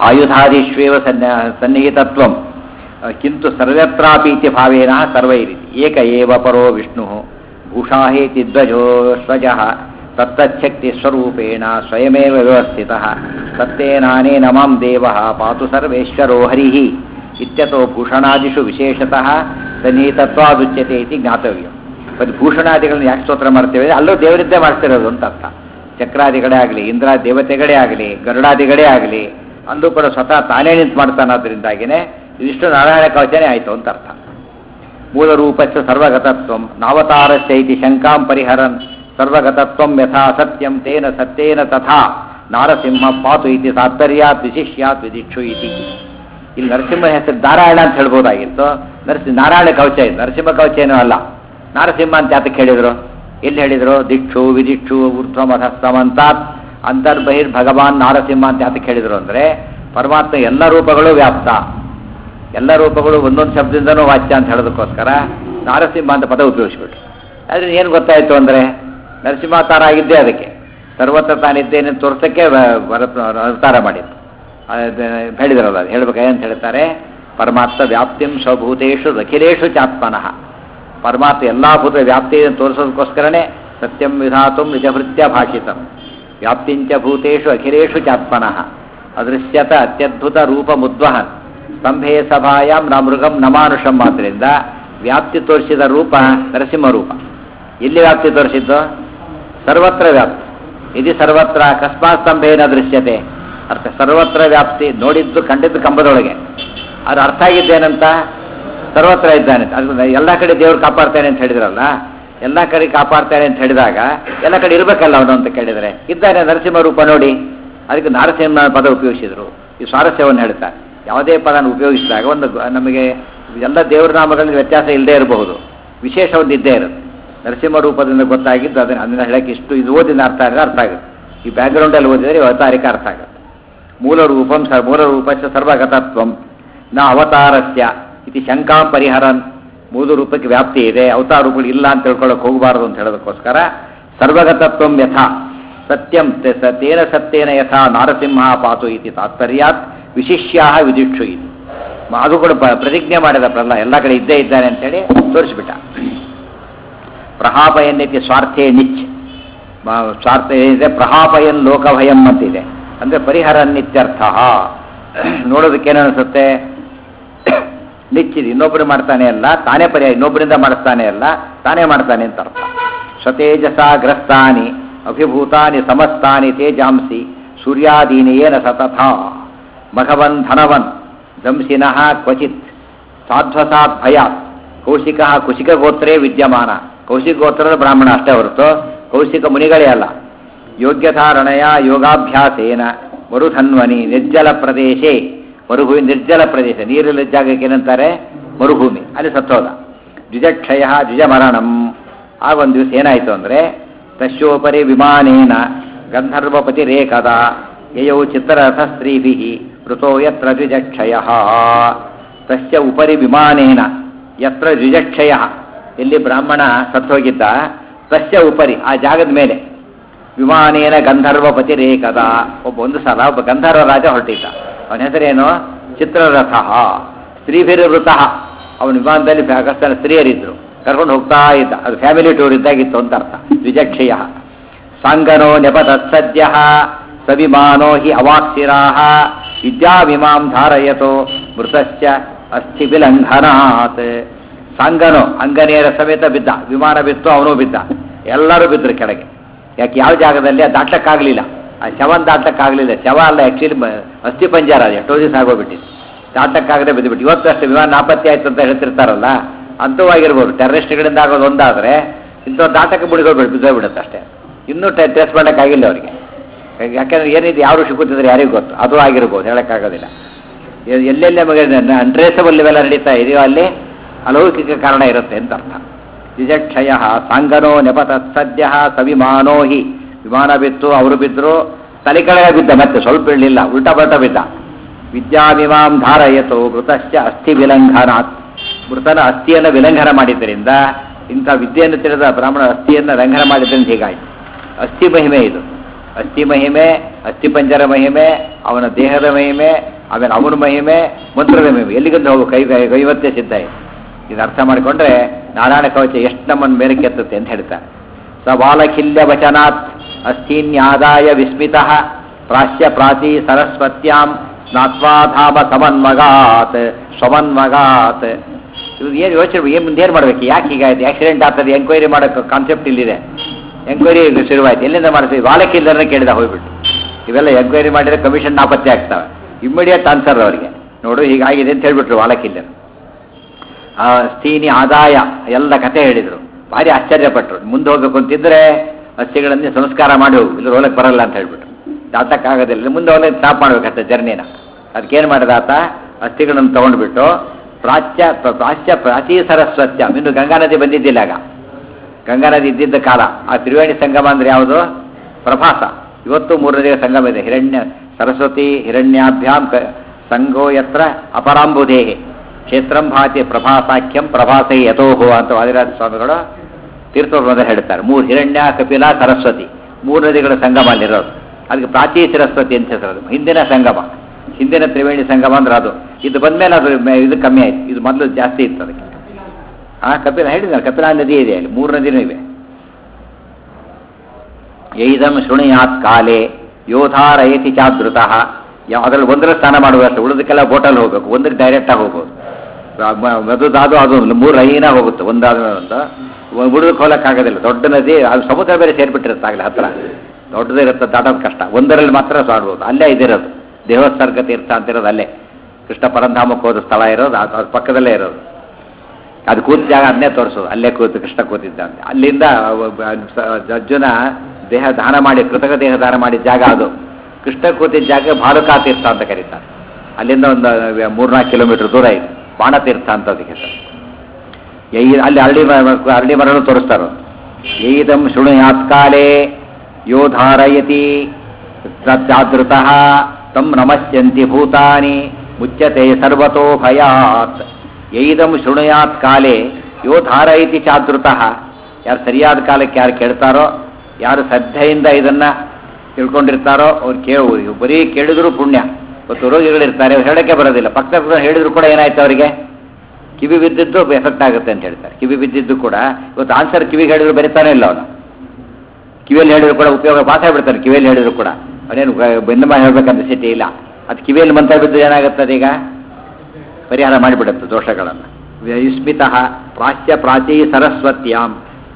ಆಯುಧಾದಿಷ್ವೇವ ಸನ್ನ ಸನ್ನಿಹಿತತ್ವಂ ಕಿಂತು ಸರ್ವತ್ರಾಪಿ ಇತಿ ಭಾವೇನ ಸರ್ವೈರಿತಿ ಏಕ ಏವ ಪರೋ ವಿಷ್ಣು ಭೂಷಾಹೇತಿ ಧ್ವಜೋ ಸ್ವಜಃ ತತ್ತಚ್ಛಕ್ತಿ ಸ್ವರೂಪೇಣ ಸ್ವಯಮೇವ ವ್ಯವಸ್ಥಿತ ಸತ್ತೇನಾನೇನ ಮಾಂ ದೇವ ಪಾತು ಸರ್ವೇಶ್ವರೋ ಹರಿ ಇತ್ಯತೋ ಭೂಷಣಾದಿಷು ವಿಶೇಷತಃ ಸನ್ನಿಹಿತತ್ವಾದುಚ್ಯತೆ ಇತಿ ಜ್ಞಾತವ್ಯ ಬರೀ ಭೂಷಣಾದಿಗಳನ್ನ ಯಾಕೆ ಸ್ತೋತ್ರ ಮಾಡ್ತೇವೆ ಅಲ್ಲೂ ದೇವರಿದ್ದೇ ಮಾಡ್ತಿರೋದು ಅಂತ ಅರ್ಥ ಚಕ್ರಾದಿಗಳೇ ಆಗಲಿ ಇಂದ್ರ ದೇವತೆಗಳೇ ಆಗಲಿ ಗರುಡಾದಿಗಳೇ ಆಗಲಿ ಅಲ್ಲೂ ಕೂಡ ಸ್ವತಃ ತಾನೇ ನಿಂತು ಮಾಡ್ತಾನಾದ್ರಿಂದಾಗಿನೇ ಇದಿಷ್ಟು ನಾರಾಯಣ ಕವಚನೇ ಆಯಿತು ಅಂತ ಅರ್ಥ ಮೂಲರೂಪಸ್ಯ ಸರ್ವಗತತ್ವಂ ನಾವತಾರಸ್ಯ ಇತಿ ಶಂಕಾಂ ಪರಿಹರನ್ ಸರ್ವಗತತ್ವಂ ಯಥಾ ಸತ್ಯಂ ತೇನ ಸತ್ಯೇನ ತಥಾ ನಾರಸಿಂಹ ಪಾತು ಇತಿ ತಾತ್ಪರ್ಯಾತ್ ವಿಶಿಷ್ಯಾತ್ ವಿದಿಕ್ಷು ಇತಿ ಇಲ್ಲಿ ನರಸಿಂಹ ಹೆಸರು ನಾರಾಯಣ ಅಂತ ಹೇಳ್ಬೋದಾಗಿತ್ತು ನರಸಿ ನಾರಾಯಣ ಕವಚ ಇದು ನರಸಿಂಹ ಕವಚ ಏನೂ ಅಲ್ಲ ನಾರಸಿಂಹ ಅಂತ ಯಾತಕ್ಕೆ ಹೇಳಿದ್ರು ಎಲ್ಲಿ ಹೇಳಿದ್ರು ದಿಕ್ಷು ವಿದಿಕ್ಷು ಊರ್ಧ್ವಮಧಸ್ತಮಂತಾತ್ ಅಂತರ್ಬಹಿರ್ ಭಗವಾನ್ ನಾರಸಿಂಹ ಅಂತ ಯಾತಕ್ಕೆ ಹೇಳಿದ್ರು ಅಂದರೆ ಪರಮಾತ್ಮ ಎಲ್ಲ ರೂಪಗಳು ವ್ಯಾಪ್ತ ಎಲ್ಲ ರೂಪಗಳು ಒಂದೊಂದು ಶಬ್ದದಿಂದನೂ ವಾಚ್ಯ ಅಂತ ಹೇಳೋದಕ್ಕೋಸ್ಕರ ನಾರಸಿಂಹ ಅಂತ ಪದ ಉಪಯೋಗಿಸ್ಬಿಟ್ರು ಆದರೆ ಏನು ಗೊತ್ತಾಯಿತು ಅಂದರೆ ನರಸಿಂಹಾವತಾರ ಆಗಿದ್ದೇ ಅದಕ್ಕೆ ಸರ್ವತ್ರ ತಾನಿದ್ದೇನೆ ತೋರ್ಸಕ್ಕೆ ವ- ವರ- ಅವತಾರ ಮಾಡಿದ್ದು ಅದು ಹೇಳಿದ್ರಲ್ಲ ಅದು ಹೇಳ್ಬೇಕು ಏನಂತ ಹೇಳ್ತಾರೆ ಪರಮಾತ್ಮ ವ್ಯಾಪ್ತಿಂ ಸ್ವಭೂತೇಶು ಅಖಿಲೇಶು ಚಾತ್ಮನಃ ಪರಮಾತ್ಮ ಎಲ್ಲ ಭೂತ ವ್ಯಾಪ್ತಿಯನ್ನು ತೋರಿಸೋದಕ್ಕೋಸ್ಕರನೇ ಸತ್ಯಂ ವಿಧಾತು ನಿಜಭೃತ್ಯ ಭಾಷಿತಂ ವ್ಯಾಪ್ತಿಂಚ ಭೂತೇಶು ಅಖಿಲೇಶು ಚಾತ್ಮನಃ ಅದೃಶ್ಯತ ಅತ್ಯದ್ಭುತ ರೂಪ ಮುದ್ವಹನ್ ಸ್ತಂಭೆ ಸಭಾಯಾಂ ನ ಮೃಗಂ ನಮಾನುಷಂ ಮಾತ್ರದಿಂದ ವ್ಯಾಪ್ತಿ ತೋರಿಸಿದ ರೂಪ ನರಸಿಂಹ ರೂಪ ಎಲ್ಲಿ ವ್ಯಾಪ್ತಿ ತೋರಿಸಿದ್ದು ಸರ್ವತ್ರ ವ್ಯಾಪ್ತಿ ಇದು ಸರ್ವತ್ರ ಅಕಸ್ಮಾತ್ ಸ್ತಂಭೇನ ದೃಶ್ಯತೆ ಅರ್ಥ ಸರ್ವತ್ರ ವ್ಯಾಪ್ತಿ ನೋಡಿದ್ದು ಕಂಡಿದ್ದು ಕಂಬದೊಳಗೆ ಅದು ಅರ್ಥ ಆಗಿದ್ದೇನಂತ ಸರ್ವತ್ರ ಇದ್ದಾನೆ ಅಂತ. ಅದು ಎಲ್ಲ ಕಡೆ ದೇವ್ರು ಕಾಪಾಡ್ತಾನೆ ಅಂತ ಹೇಳಿದ್ರಲ್ಲ ಎಲ್ಲ ಕಡೆ ಕಾಪಾಡ್ತಾನೆ ಅಂತ ಹೇಳಿದಾಗ ಎಲ್ಲ ಕಡೆ ಇರಬೇಕಲ್ಲ ಅವನು ಅಂತ ಕೇಳಿದರೆ ಇದ್ದಾನೆ ನರಸಿಂಹ ರೂಪ ನೋಡಿ ಅದಕ್ಕೆ ನಾರಸಿಂಹ ಪದ ಉಪಯೋಗಿಸಿದ್ರು ಈ ಸ್ವಾರಸ್ಯವನ್ನು ಹೇಳ್ತಾರೆ ಯಾವುದೇ ಪದನ ಉಪಯೋಗಿಸಿದಾಗ ಒಂದು ಗ- ನಮಗೆ ಎಲ್ಲ ದೇವ್ರ ನಾಮಗಳಲ್ಲಿ ವ್ಯತ್ಯಾಸ ಇಲ್ಲದೆ ಇರಬಹುದು ವಿಶೇಷ ಒಂದು ಇದ್ದೇ ಇರುತ್ತೆ ನರಸಿಂಹ ರೂಪದಿಂದ ಗೊತ್ತಾಗಿದ್ದು ಅದನ್ನ ಅದನ್ನ ಹೇಳಕ್ಕೆ ಇಷ್ಟು ಇದು ಓದಿನ ಅರ್ಥ ಆಗಿದ್ರೆ ಅರ್ಥ ಆಗುತ್ತೆ ಈ ಬ್ಯಾಕ್ಗ್ರೌಂಡಲ್ಲಿ ಓದಿದರೆ ಅವತಾರಿಕ ಅರ್ಥ ಆಗುತ್ತೆ ಮೂಲ ರೂಪಂ ಸ ಮೂಲ ರೂಪಸ್ಯ ಸರ್ವಗತತ್ವಂ ನ ಅವತಾರಸ್ಯ ಇತಿ ಶಂಕಾಂ ಪರಿಹರನ್ ಮೂಲ ರೂಪಕ್ಕೆ ವ್ಯಾಪ್ತಿ ಇದೆ ಅವತಾರ ರೂಪಗಳು ಇಲ್ಲ ಅಂತ ತಿಳ್ಕೊಳ್ಳೋಕೆ ಹೋಗಬಾರದು ಅಂತ ಹೇಳೋದಕ್ಕೋಸ್ಕರ ಸರ್ವಗತತ್ವಂ ಯಥಾ ಸತ್ಯಂ ತೆ- ಸ- ತೇನ ಸತ್ಯೇನ ಯಥಾ ನಾರಸಿಂಹ ಪಾತು ಇತಿ ತಾತ್ಪರ್ಯಾತ್ ವಿಶಿಷ್ಯಾ ವಿದಿಕ್ಷು ಇದು ಮ- ಅದು ಕೂಡ ಪ- ಪ್ರತಿಜ್ಞೆ ಮಾಡಿದ ಪ್ರಹ್ಲಾದ ಎಲ್ಲ ಕಡೆ ಇದ್ದೇ ಇದ್ದಾನೆ ಅಂತೇಳಿ ತೋರಿಸ್ಬಿಟ್ಟ ಪ್ರಹಾಪಯನ್ನಿತಿ ಸ್ವಾರ್ಥೇ ನಿಚ್ ಮ- ಸ್ವಾರ್ಥ ಏನಿದೆ ಪ್ರಹಾಪಯನ್ ಲೋಕಭಯಂ ಅಂತಿದೆ ಅಂದರೆ ಪರಿಹರನ್ನಿತ್ಯರ್ಥ ನೋಡೋದಕ್ಕೆ ಏನನ್ನಿಸುತ್ತೆ ನಿಚ್ಚಿದೆ ಇನ್ನೊಬ್ಬರು ಮಾಡ್ತಾನೆ ಅಲ್ಲ ತಾನೇ ಪರಿಹಾರ ಇನ್ನೊಬ್ಬರಿಂದ ಮಾಡಿಸ್ತಾನೆ ಅಲ್ಲ ತಾನೇ ಮಾಡ್ತಾನೆ ಅಂತ ಅರ್ಥ ಸ್ವತೇಜಸ ಗ್ರಸ್ತಾನಿ ಅಭಿಭೂತಾನಿ ಸಮಸ್ತಾನಿ ತೇಜಾಂಸಿ ಸೂರ್ಯಾದೀನಿ ಏನ ಸತತ ಮಘವನ್ ಧನವನ್ ದಂಸಿನಃ ಕ್ವಚಿತ್ ಸಾಧ್ವಸಾತ್ ಭಯಾತ್ ಕೌಶಿಕ ಕುಶಿಕ ಗೋತ್ರೇ ವಿದ್ಯಮಾನ ಕೌಶಿಕ ಗೋತ್ರದ ಬ್ರಾಹ್ಮಣ ಅಷ್ಟೇ ಹೊರತು ಕೌಶಿಕ ಮುನಿಗಳೇ ಅಲ್ಲ ಯೋಗ್ಯಧಾರಣೆಯ ಯೋಗಾಭ್ಯಾಸೇನ ಮರುಧನ್ವನಿ ನಿರ್ಜಲ ಪ್ರದೇಶೇ ಮರುಭೂಮಿ ನಿರ್ಜಲ ಪ್ರದೇಶ ನೀರಿಲ್ಲ ಜಾಗಕ್ಕೆ ಏನಂತಾರೆ ಮರುಭೂಮಿ ಅಲ್ಲಿ ಸತ್ತೋದ ದ್ವಿಜಕ್ಷಯ ದ್ವಿಜಮರಣಂ ಆಗ ಒಂದು ದಿವಸ ಏನಾಯಿತು ಅಂದರೆ ತಸ್ಯೋಪರಿ ವಿಮಾನೇನ ಗಂಧರ್ವಪತಿ ರೇಖದ ಯಯೌ ಚಿತ್ರರಥ ಸ್ತ್ರೀಭಿ ಮೃತೋ ಯತ್ರ ದ್ವಿಜಕ್ಷಯ ತಸ್ಯ ಉಪರಿ ವಿಮಾನೇನ ಯತ್ರ ದ್ವಿಜಕ್ಷಯ ಎಲ್ಲಿ ಬ್ರಾಹ್ಮಣ ಸತ್ತೋಗಿದ್ದ ತಸ್ಯ ಉಪರಿ ಆ ಜಾಗದ ಮೇಲೆ ವಿಮಾನೇನ ಗಂಧರ್ವಪತಿ ರೇಖದ ಒಬ್ಬ ಒಂದು ಸಲ ಒಬ್ಬ ಗಂಧರ್ವ ರಾಜ ಹೊರಟಿದ್ದ ಅವನ ಹೆಸರೇನು ಚಿತ್ರರಥ ಸ್ತ್ರೀಭಿರ್ವೃತ ಅವನ ವಿಮಾನದಲ್ಲಿ ಅಗಸ್ತ್ಯನ ಸ್ತ್ರೀಯರಿದ್ರು ಕರ್ಕೊಂಡು ಹೋಗ್ತಾ ಇದ್ದ ಅದು ಫ್ಯಾಮಿಲಿ ಟೂರ್ ಇದ್ದಾಗಿತ್ತು ಅಂತ ಅರ್ಥ ದ್ವಿಜಕ್ಷಯ ಸಾಂಗನೋ ನೆಪತತ್ಸದ್ಯ ಸವಿಮಾನೋ ಹಿ ಅವಾಕ್ಷಿರಾಹ ವಿದ್ಯಾವಿಮಾಂ ಧಾರಯತೋ ಮೃತಶ್ಚ ಅಸ್ಥಿ ವಿಲಂಘನಾತ್ ಸಾಂಗನೋ ಅಂಗನೇರ ಸಮೇತ ಬಿದ್ದ ವಿಮಾನ ಬಿತ್ತು ಅವನು ಬಿದ್ದ ಎಲ್ಲರೂ ಬಿದ್ದರು ಕೆಳಗೆ ಯಾಕೆ ಯಾವ ಜಾಗದಲ್ಲಿ ಅದು ದಾಟ್ಲಕ್ಕಾಗಲಿಲ್ಲ ಆ ಶವನ್ ದಾಟ್ಲಕ್ಕಾಗಲಿಲ್ಲ ಶವ ಅಲ್ಲ ಆ್ಯಕ್ಚುಲಿ ಅಸ್ಥಿ ಪಂಜಾರ ಅದು ಎಷ್ಟೋ ದಿವಸ ಆಗೋಗ್ಬಿಟ್ಟಿದೆ ದಾಟ್ಲಕ್ಕಾಗದೆ ಬಿದ್ದುಬಿಟ್ಟು ಇವತ್ತು ಅಷ್ಟೇ ವಿಮಾನ ನಾಪತ್ತೆ ಆಯ್ತು ಅಂತ ಹೇಳ್ತಿರ್ತಾರಲ್ಲ ಅಂತವಾಗಿರ್ಬೋದು ಟೆರರಿಸ್ಟ್ಗಳಿಂದ ಆಗೋದು ಒಂದಾದರೆ ಇಂಥವ್ರು ದಾಟಕ್ಕೆ ಬಿಡ್ಕೋಬಿಟ್ಟು ಬಿದ್ದೋಗ್ಬಿಡುತ್ತೆ ಅಷ್ಟೇ ಇನ್ನೂ ಟೆಸ್ಟ್ ಮಾಡೋಕ್ಕಾಗಿಲ್ಲ ಅವರಿಗೆ ಯಾಕಂದ್ರೆ ಏನಿದೆ ಯಾವ ಋಷಿ ಕೂತಿದ್ರೆ ಯಾರಿಗೂ ಗೊತ್ತು ಅದು ಆಗಿರ್ಬೋದು ಹೇಳೋಕ್ಕಾಗೋದಿಲ್ಲ ಎ- ಎಲ್ಲೆಲ್ಲಿ ನಮಗೆ ಅನ್ಟ್ರೇಸಬಲ್ ಇವೆಲ್ಲ ನಡೀತಾ ಇದೆಯೋ ಅಲ್ಲಿ ಅಲೌಕಿಕ ಕಾರಣ ಇರುತ್ತೆ ಅಂತ ಅರ್ಥ ದ್ವಿಜಕ್ಷಯ ಸಾಂಗನೋ ನೆಪತತ್ಸದ್ಯ ಸವಿಮಾನೋ ಹಿ ವಿಮಾನ ಬಿತ್ತು ಅವರು ಬಿದ್ದರು ತಲೆ ಕೆಳಗೆ ಬಿದ್ದ ಮತ್ತೆ ಸ್ವಲ್ಪ ಬೀಳಲಿಲ್ಲ ಉಲ್ಟಾ ಬಲ್ಟಾ ಬಿದ್ದ ವಿದ್ಯಾವಿಮಾಂ ಧಾರಯತು ಮೃತಶ್ಚ ಅಸ್ಥಿ ವಿಲಂಘನಾತ್ ಮೃತನ ಅಸ್ಥಿಯನ್ನು ವಿಲಂಘನ ಮಾಡಿದ್ದರಿಂದ ಇಂಥ ವಿದ್ಯೆಯನ್ನು ತಿಳಿದ ಬ್ರಾಹ್ಮಣ ಅಸ್ಥಿಯನ್ನು ಲಂಘನ ಮಾಡಿದ್ದರಿಂದ ಹೀಗಾಯಿತು ಅಸ್ಥಿ ಮಹಿಮೆ ಇದು ಅಸ್ಥಿ ಮಹಿಮೆ ಅಸ್ಥಿ ಪಂಜರ ಮಹಿಮೆ ಅವನ ದೇಹದ ಮಹಿಮೆ ಆಮೇಲೆ ಅವನ ಮಹಿಮೆ ಮಂತ್ರದ ಮಹಿಮೆ ಎಲ್ಲಿಗಂತ ಹೋಗು ಕೈ ಕೈ ಕೈವತ್ತೆ ಸಿದ್ಧ ಇದೆ ಇದು ಅರ್ಥ ಮಾಡಿಕೊಂಡ್ರೆ ನಾರಾಯಣ ಕವಚ ಎಷ್ಟು ನಮ್ಮನ್ನು ಮೇಲೆ ಕೆತ್ತುತ್ತೆ ಅಂತ ಹೇಳ್ತಾರೆ ಸ ಬಾಲಖಿಲ್ಯ ವಚನಾತ್ ಅಸ್ಥೀನ್ಯಾದಾಯ ವಿಸ್ಮಿತ ಪ್ರಾಚ್ಯ ಪ್ರಾಚೀ ಸರಸ್ವತ್ಯಾಂ ಸ್ನಾತ್ವಾಧಾಮ ಸಮನ್ಮಗಾತ್ ಸ್ವಮನ್ಮಗಾತ್ ಇವ್ರು ಏನು ಯೋಚನೆ ಏನು ಮುಂದೆ ಏನು ಮಾಡಬೇಕು ಯಾಕೆ ಹೀಗಾಯ್ತು ಆಕ್ಸಿಡೆಂಟ್ ಆಗ್ತದೆ ಎಂಕ್ವೈರಿ ಮಾಡೋಕ್ಕೆ ಕಾನ್ಸೆಪ್ಟ್ ಇಲ್ಲಿದೆ ಎಂಕ್ವೈರಿ ಶುರುವಾಯ್ತು ಎಲ್ಲಿಂದ ಮಾಡ್ತೀವಿ ಬಾಲಕಿಲ್ಲರನ್ನ ಕೇಳಿದ ಹೋಗ್ಬಿಟ್ಟು ಇವೆಲ್ಲ ಎಂಕ್ವೈರಿ ಮಾಡಿದ್ರೆ ಕಮಿಷನ್ ನಾಪತ್ತೆ ಆಗ್ತವೆ ಇಮ್ಮಿಡಿಯೇಟ್ ಆನ್ಸರ್ ಅವರಿಗೆ ನೋಡು ಹೀಗಾಗಿದೆ ಅಂತ ಹೇಳ್ಬಿಟ್ರು ಬಾಲಕಿಲ್ಲರು ಆ ಸ್ಥೀನಿ ಆದಾಯ ಎಲ್ಲ ಕಥೆ ಹೇಳಿದರು ಭಾರಿ ಆಶ್ಚರ್ಯಪಟ್ಟರು ಮುಂದೆ ಹೋಗ್ಬೇಕು ಅಂತಿದ್ರೆ ಅಸ್ಥಿಗಳನ್ನೇ ಸಂಸ್ಕಾರ ಮಾಡಿ ಹೋಗು ಇಲ್ಲಿ ಹೋಗಕ್ಕೆ ಬರಲ್ಲ ಅಂತ ಹೇಳ್ಬಿಟ್ರು ದಾಟಕ್ಕಾಗೋದಿಲ್ಲ ಮುಂದೆ ಹೋಗ್ಲಿಕ್ಕೆ ಸ್ಟಾಪ್ ಮಾಡ್ಬೇಕಂತೆ ಜರ್ನಿನ ಅದಕ್ಕೇನು ಮಾಡಿದ ಆತ ಅಸ್ಥಿಗಳನ್ನು ತಗೊಂಡ್ಬಿಟ್ಟು ಪ್ರಾಚ್ಯ ಪ್ರ- ಪ್ರಾಚ್ಯ ಪ್ರಾಚೀ ಸರಸ್ವತ್ಯ ಇನ್ನು ಗಂಗಾ ನದಿ ಬಂದಿದ್ದಿಲ್ಲ ಆಗ ಗಂಗಾ ನದಿ ಇದ್ದಿದ್ದ ಕಾಲ ಆ ತ್ರಿವೇಣಿ ಸಂಗಮ ಅಂದ್ರೆ ಯಾವುದು ಪ್ರಭಾಸ ಇವತ್ತು ಮೂರು ನದಿಯ ಸಂಗಮ ಇದೆ ಹಿರಣ್ಯ ಸರಸ್ವತಿ ಹಿರಣ್ಯಾಭ್ಯಾಂ ಕ ಸಂಗೋ ಯತ್ರ ಅಪರಾಂಬುಧೇಹಿ ಕ್ಷೇತ್ರಂ ಭಾತಿ ಪ್ರಭಾಸಾಖ್ಯಂ ಪ್ರಭಾಸೈ ಯಥೋಹೋ ಅಂತ ವಾದಿರಾಜ ಸ್ವಾಮಿಗಳು ತೀರ್ಥೋರ್ಮದಲ್ಲಿ ಹೇಳ್ತಾರೆ ಮೂರು ಹಿರಣ್ಯ ಕಪಿಲ ಸರಸ್ವತಿ ಮೂರು ನದಿಗಳ ಸಂಗಮ ಅಲ್ಲಿರೋದು ಅದಕ್ಕೆ ಪ್ರಾಚೀ ಸರಸ್ವತಿ ಅಂತ ಹೆಸರದು ಹಿಂದಿನ ಸಂಗಮ ಹಿಂದಿನ ತ್ರಿವೇಣಿ ಸಂಗಮ ಅಂದ್ರೆ ಅದು ಇದು ಬಂದ್ಮೇಲೆ ಅದು ಮೆ- ಇದು ಕಮ್ಮಿ ಆಯ್ತು ಇದು ಮೊದಲು ಜಾಸ್ತಿ ಇತ್ತು ಅದಕ್ಕೆ ಆ ಕಪಿಲ ಹೇಳಿದ್ದಾರೆ ಕಪಿಲಾ ನದಿ ಇದೆ ಅಲ್ಲಿ ಮೂರು ನದಿನೂ ಇವೆ ಯೈದಂ ಶೃಣಿಯಾತ್ ಕಾಲೆ ಯೋಧಾರಯತಿ ಚಾದೃತಃ ಯಾವ ಅದ್ರಲ್ಲಿ ಒಂದರ ಸ್ನಾನ ಮಾಡುವಷ್ಟು ಉಳಿದಕ್ಕೆಲ್ಲ ಬೋಟಲ್ಲಿ ಹೋಗ್ಬೇಕು ಒಂದಕ್ಕೆ ಡೈರೆಕ್ಟಾಗಿ ಹೋಗ್ಬೋದು ಮದುದಾದು ಅದು ಮೂರು ಲೈನ ಹೋಗುತ್ತೆ ಒಂದಾದ ಒಂದು ಉಳಿದಕ್ಕೆ ಹೋಗಕ್ಕಾಗೋದಿಲ್ಲ ದೊಡ್ಡ ನದಿ ಅದು ಸಮುದ್ರ ಬೇರೆ ಸೇರ್ಬಿಟ್ಟಿರುತ್ತೆ ಆಗಲೇ ಹತ್ರ ದೊಡ್ಡದಿರುತ್ತೆ ದಾಟೋದು ಕಷ್ಟ ಒಂದರಲ್ಲಿ ಮಾತ್ರ ಸಾಡ್ಬೋದು ಅಲ್ಲೇ ಇದಿರೋದು ದೇವೋತ್ಸರ್ಗ ತೀರ್ಥ ಅಂತಿರೋದು ಅಲ್ಲೇ ಕೃಷ್ಣ ಪರಂಧಾಮಕ್ಕೆ ಹೋದ ಸ್ಥಳ ಇರೋದು ಅದು ಅದ್ರ ಪಕ್ಕದಲ್ಲೇ ಇರೋದು ಅದು ಕೂತ ಜಾಗ ಅದನ್ನೇ ತೋರಿಸೋದು ಅಲ್ಲೇ ಕೂತು ಕೃಷ್ಣ ಕೂತಿದ್ದ ಅಂತ ಅಲ್ಲಿಂದ ಒಬ್ಬ ಸ- ಅರ್ಜುನ ದೇಹ ದಾನ ಮಾಡಿ ಕೃತಕ ದೇಹ ದಾನ ಮಾಡಿದ ಜಾಗ ಅದು ಕೃಷ್ಣ ಕೂತಿದ್ದ ಜಾಗ ಭಾಲುಕಾ ತೀರ್ಥ ಅಂತ ಕರೀತಾರೆ ಅಲ್ಲಿಂದ ಒಂದು ಮೂರ್ನಾಲ್ಕು ಕಿಲೋಮೀಟರ್ ದೂರ ಇದೆ ಬಾಣತೀರ್ಥ ಅಂತ ಅದಕ್ಕೆ ಸರ್ ಯೈ ಅಲ್ಲಿ ಅರಳಿ ಮರ ಅರಳಿ ಮರನು ತೋರಿಸ್ತಾರೋ ಯೈದಂ ಶೃಣುಯಾತ್ ಕಾಲೇ ಯೋ ಧಾರಯತಿ ತದ್ದಾದೃತಃ ತಂ ನಮಸ್ಯಂತಿ ಭೂತಾನಿ ಮುಚ್ಯತೆ ಸರ್ವತೋ ಭಯಾತ್ ಯೈದಂ ಶೃಣುಯಾತ್ ಕಾಲೇ ಯೋ ಧಾರಯತಿ ಚಾದೃತಃ ಯಾರು ಸರಿಯಾದ ಕಾಲಕ್ಕೆ ಯಾರು ಕೇಳ್ತಾರೋ ಯಾರು ಶ್ರದ್ಧೆಯಿಂದ ಇದನ್ನ ತಿಳ್ಕೊಂಡಿರ್ತಾರೋ ಅವ್ರು ಕೇಳು ಬರೀ ಕೇಳಿದ್ರು ಪುಣ್ಯ ಇವತ್ತು ರೋಗಿಗಳಿರ್ತಾರೆ ಅವ್ರು ಹೇಳಕ್ಕೆ ಬರೋದಿಲ್ಲ ಪಕ್ಕದ ಹೇಳಿದ್ರು ಕೂಡ ಏನಾಯ್ತು ಅವರಿಗೆ ಕಿವಿ ಬಿದ್ದಿದ್ದು ಎಫೆಕ್ಟ್ ಆಗುತ್ತೆ ಅಂತ ಹೇಳ್ತಾರೆ ಕಿವಿ ಬಿದ್ದಿದ್ದು ಕೂಡ ಇವತ್ತು ಆನ್ಸರ್ ಕಿವಿಗೆ ಹೇಳಿದ್ರು ಬರೀತಾನೆ ಇಲ್ಲ ಅವನು ಕಿವಿಯಲ್ಲಿ ಹೇಳಿದ್ರು ಕೂಡ ಉಪಯೋಗ ಪಾಸ್ ಬಿಡ್ತಾನೆ ಕಿವಿಯಲ್ಲಿ ಹೇಳಿದ್ರು ಕೂಡ ಅವನೇನು ಬೆನ್ನು ಮಾಡಿ ಹೇಳ್ಬೇಕಂತ ಸ್ಥಿತಿ ಇಲ್ಲ ಅದು ಕಿವಿಯಲ್ಲಿ ಮಂತ್ರ ಬಿದ್ದು ಏನಾಗುತ್ತದೆ ಈಗ ಪರಿಹಾರ ಮಾಡಿಬಿಡುತ್ತೆ ದೋಷಗಳನ್ನು ವಿಸ್ಮಿತ ಪ್ರಾಚ್ಯ ಪ್ರಾಚೀ ಸರಸ್ವತ್ಯಾಂ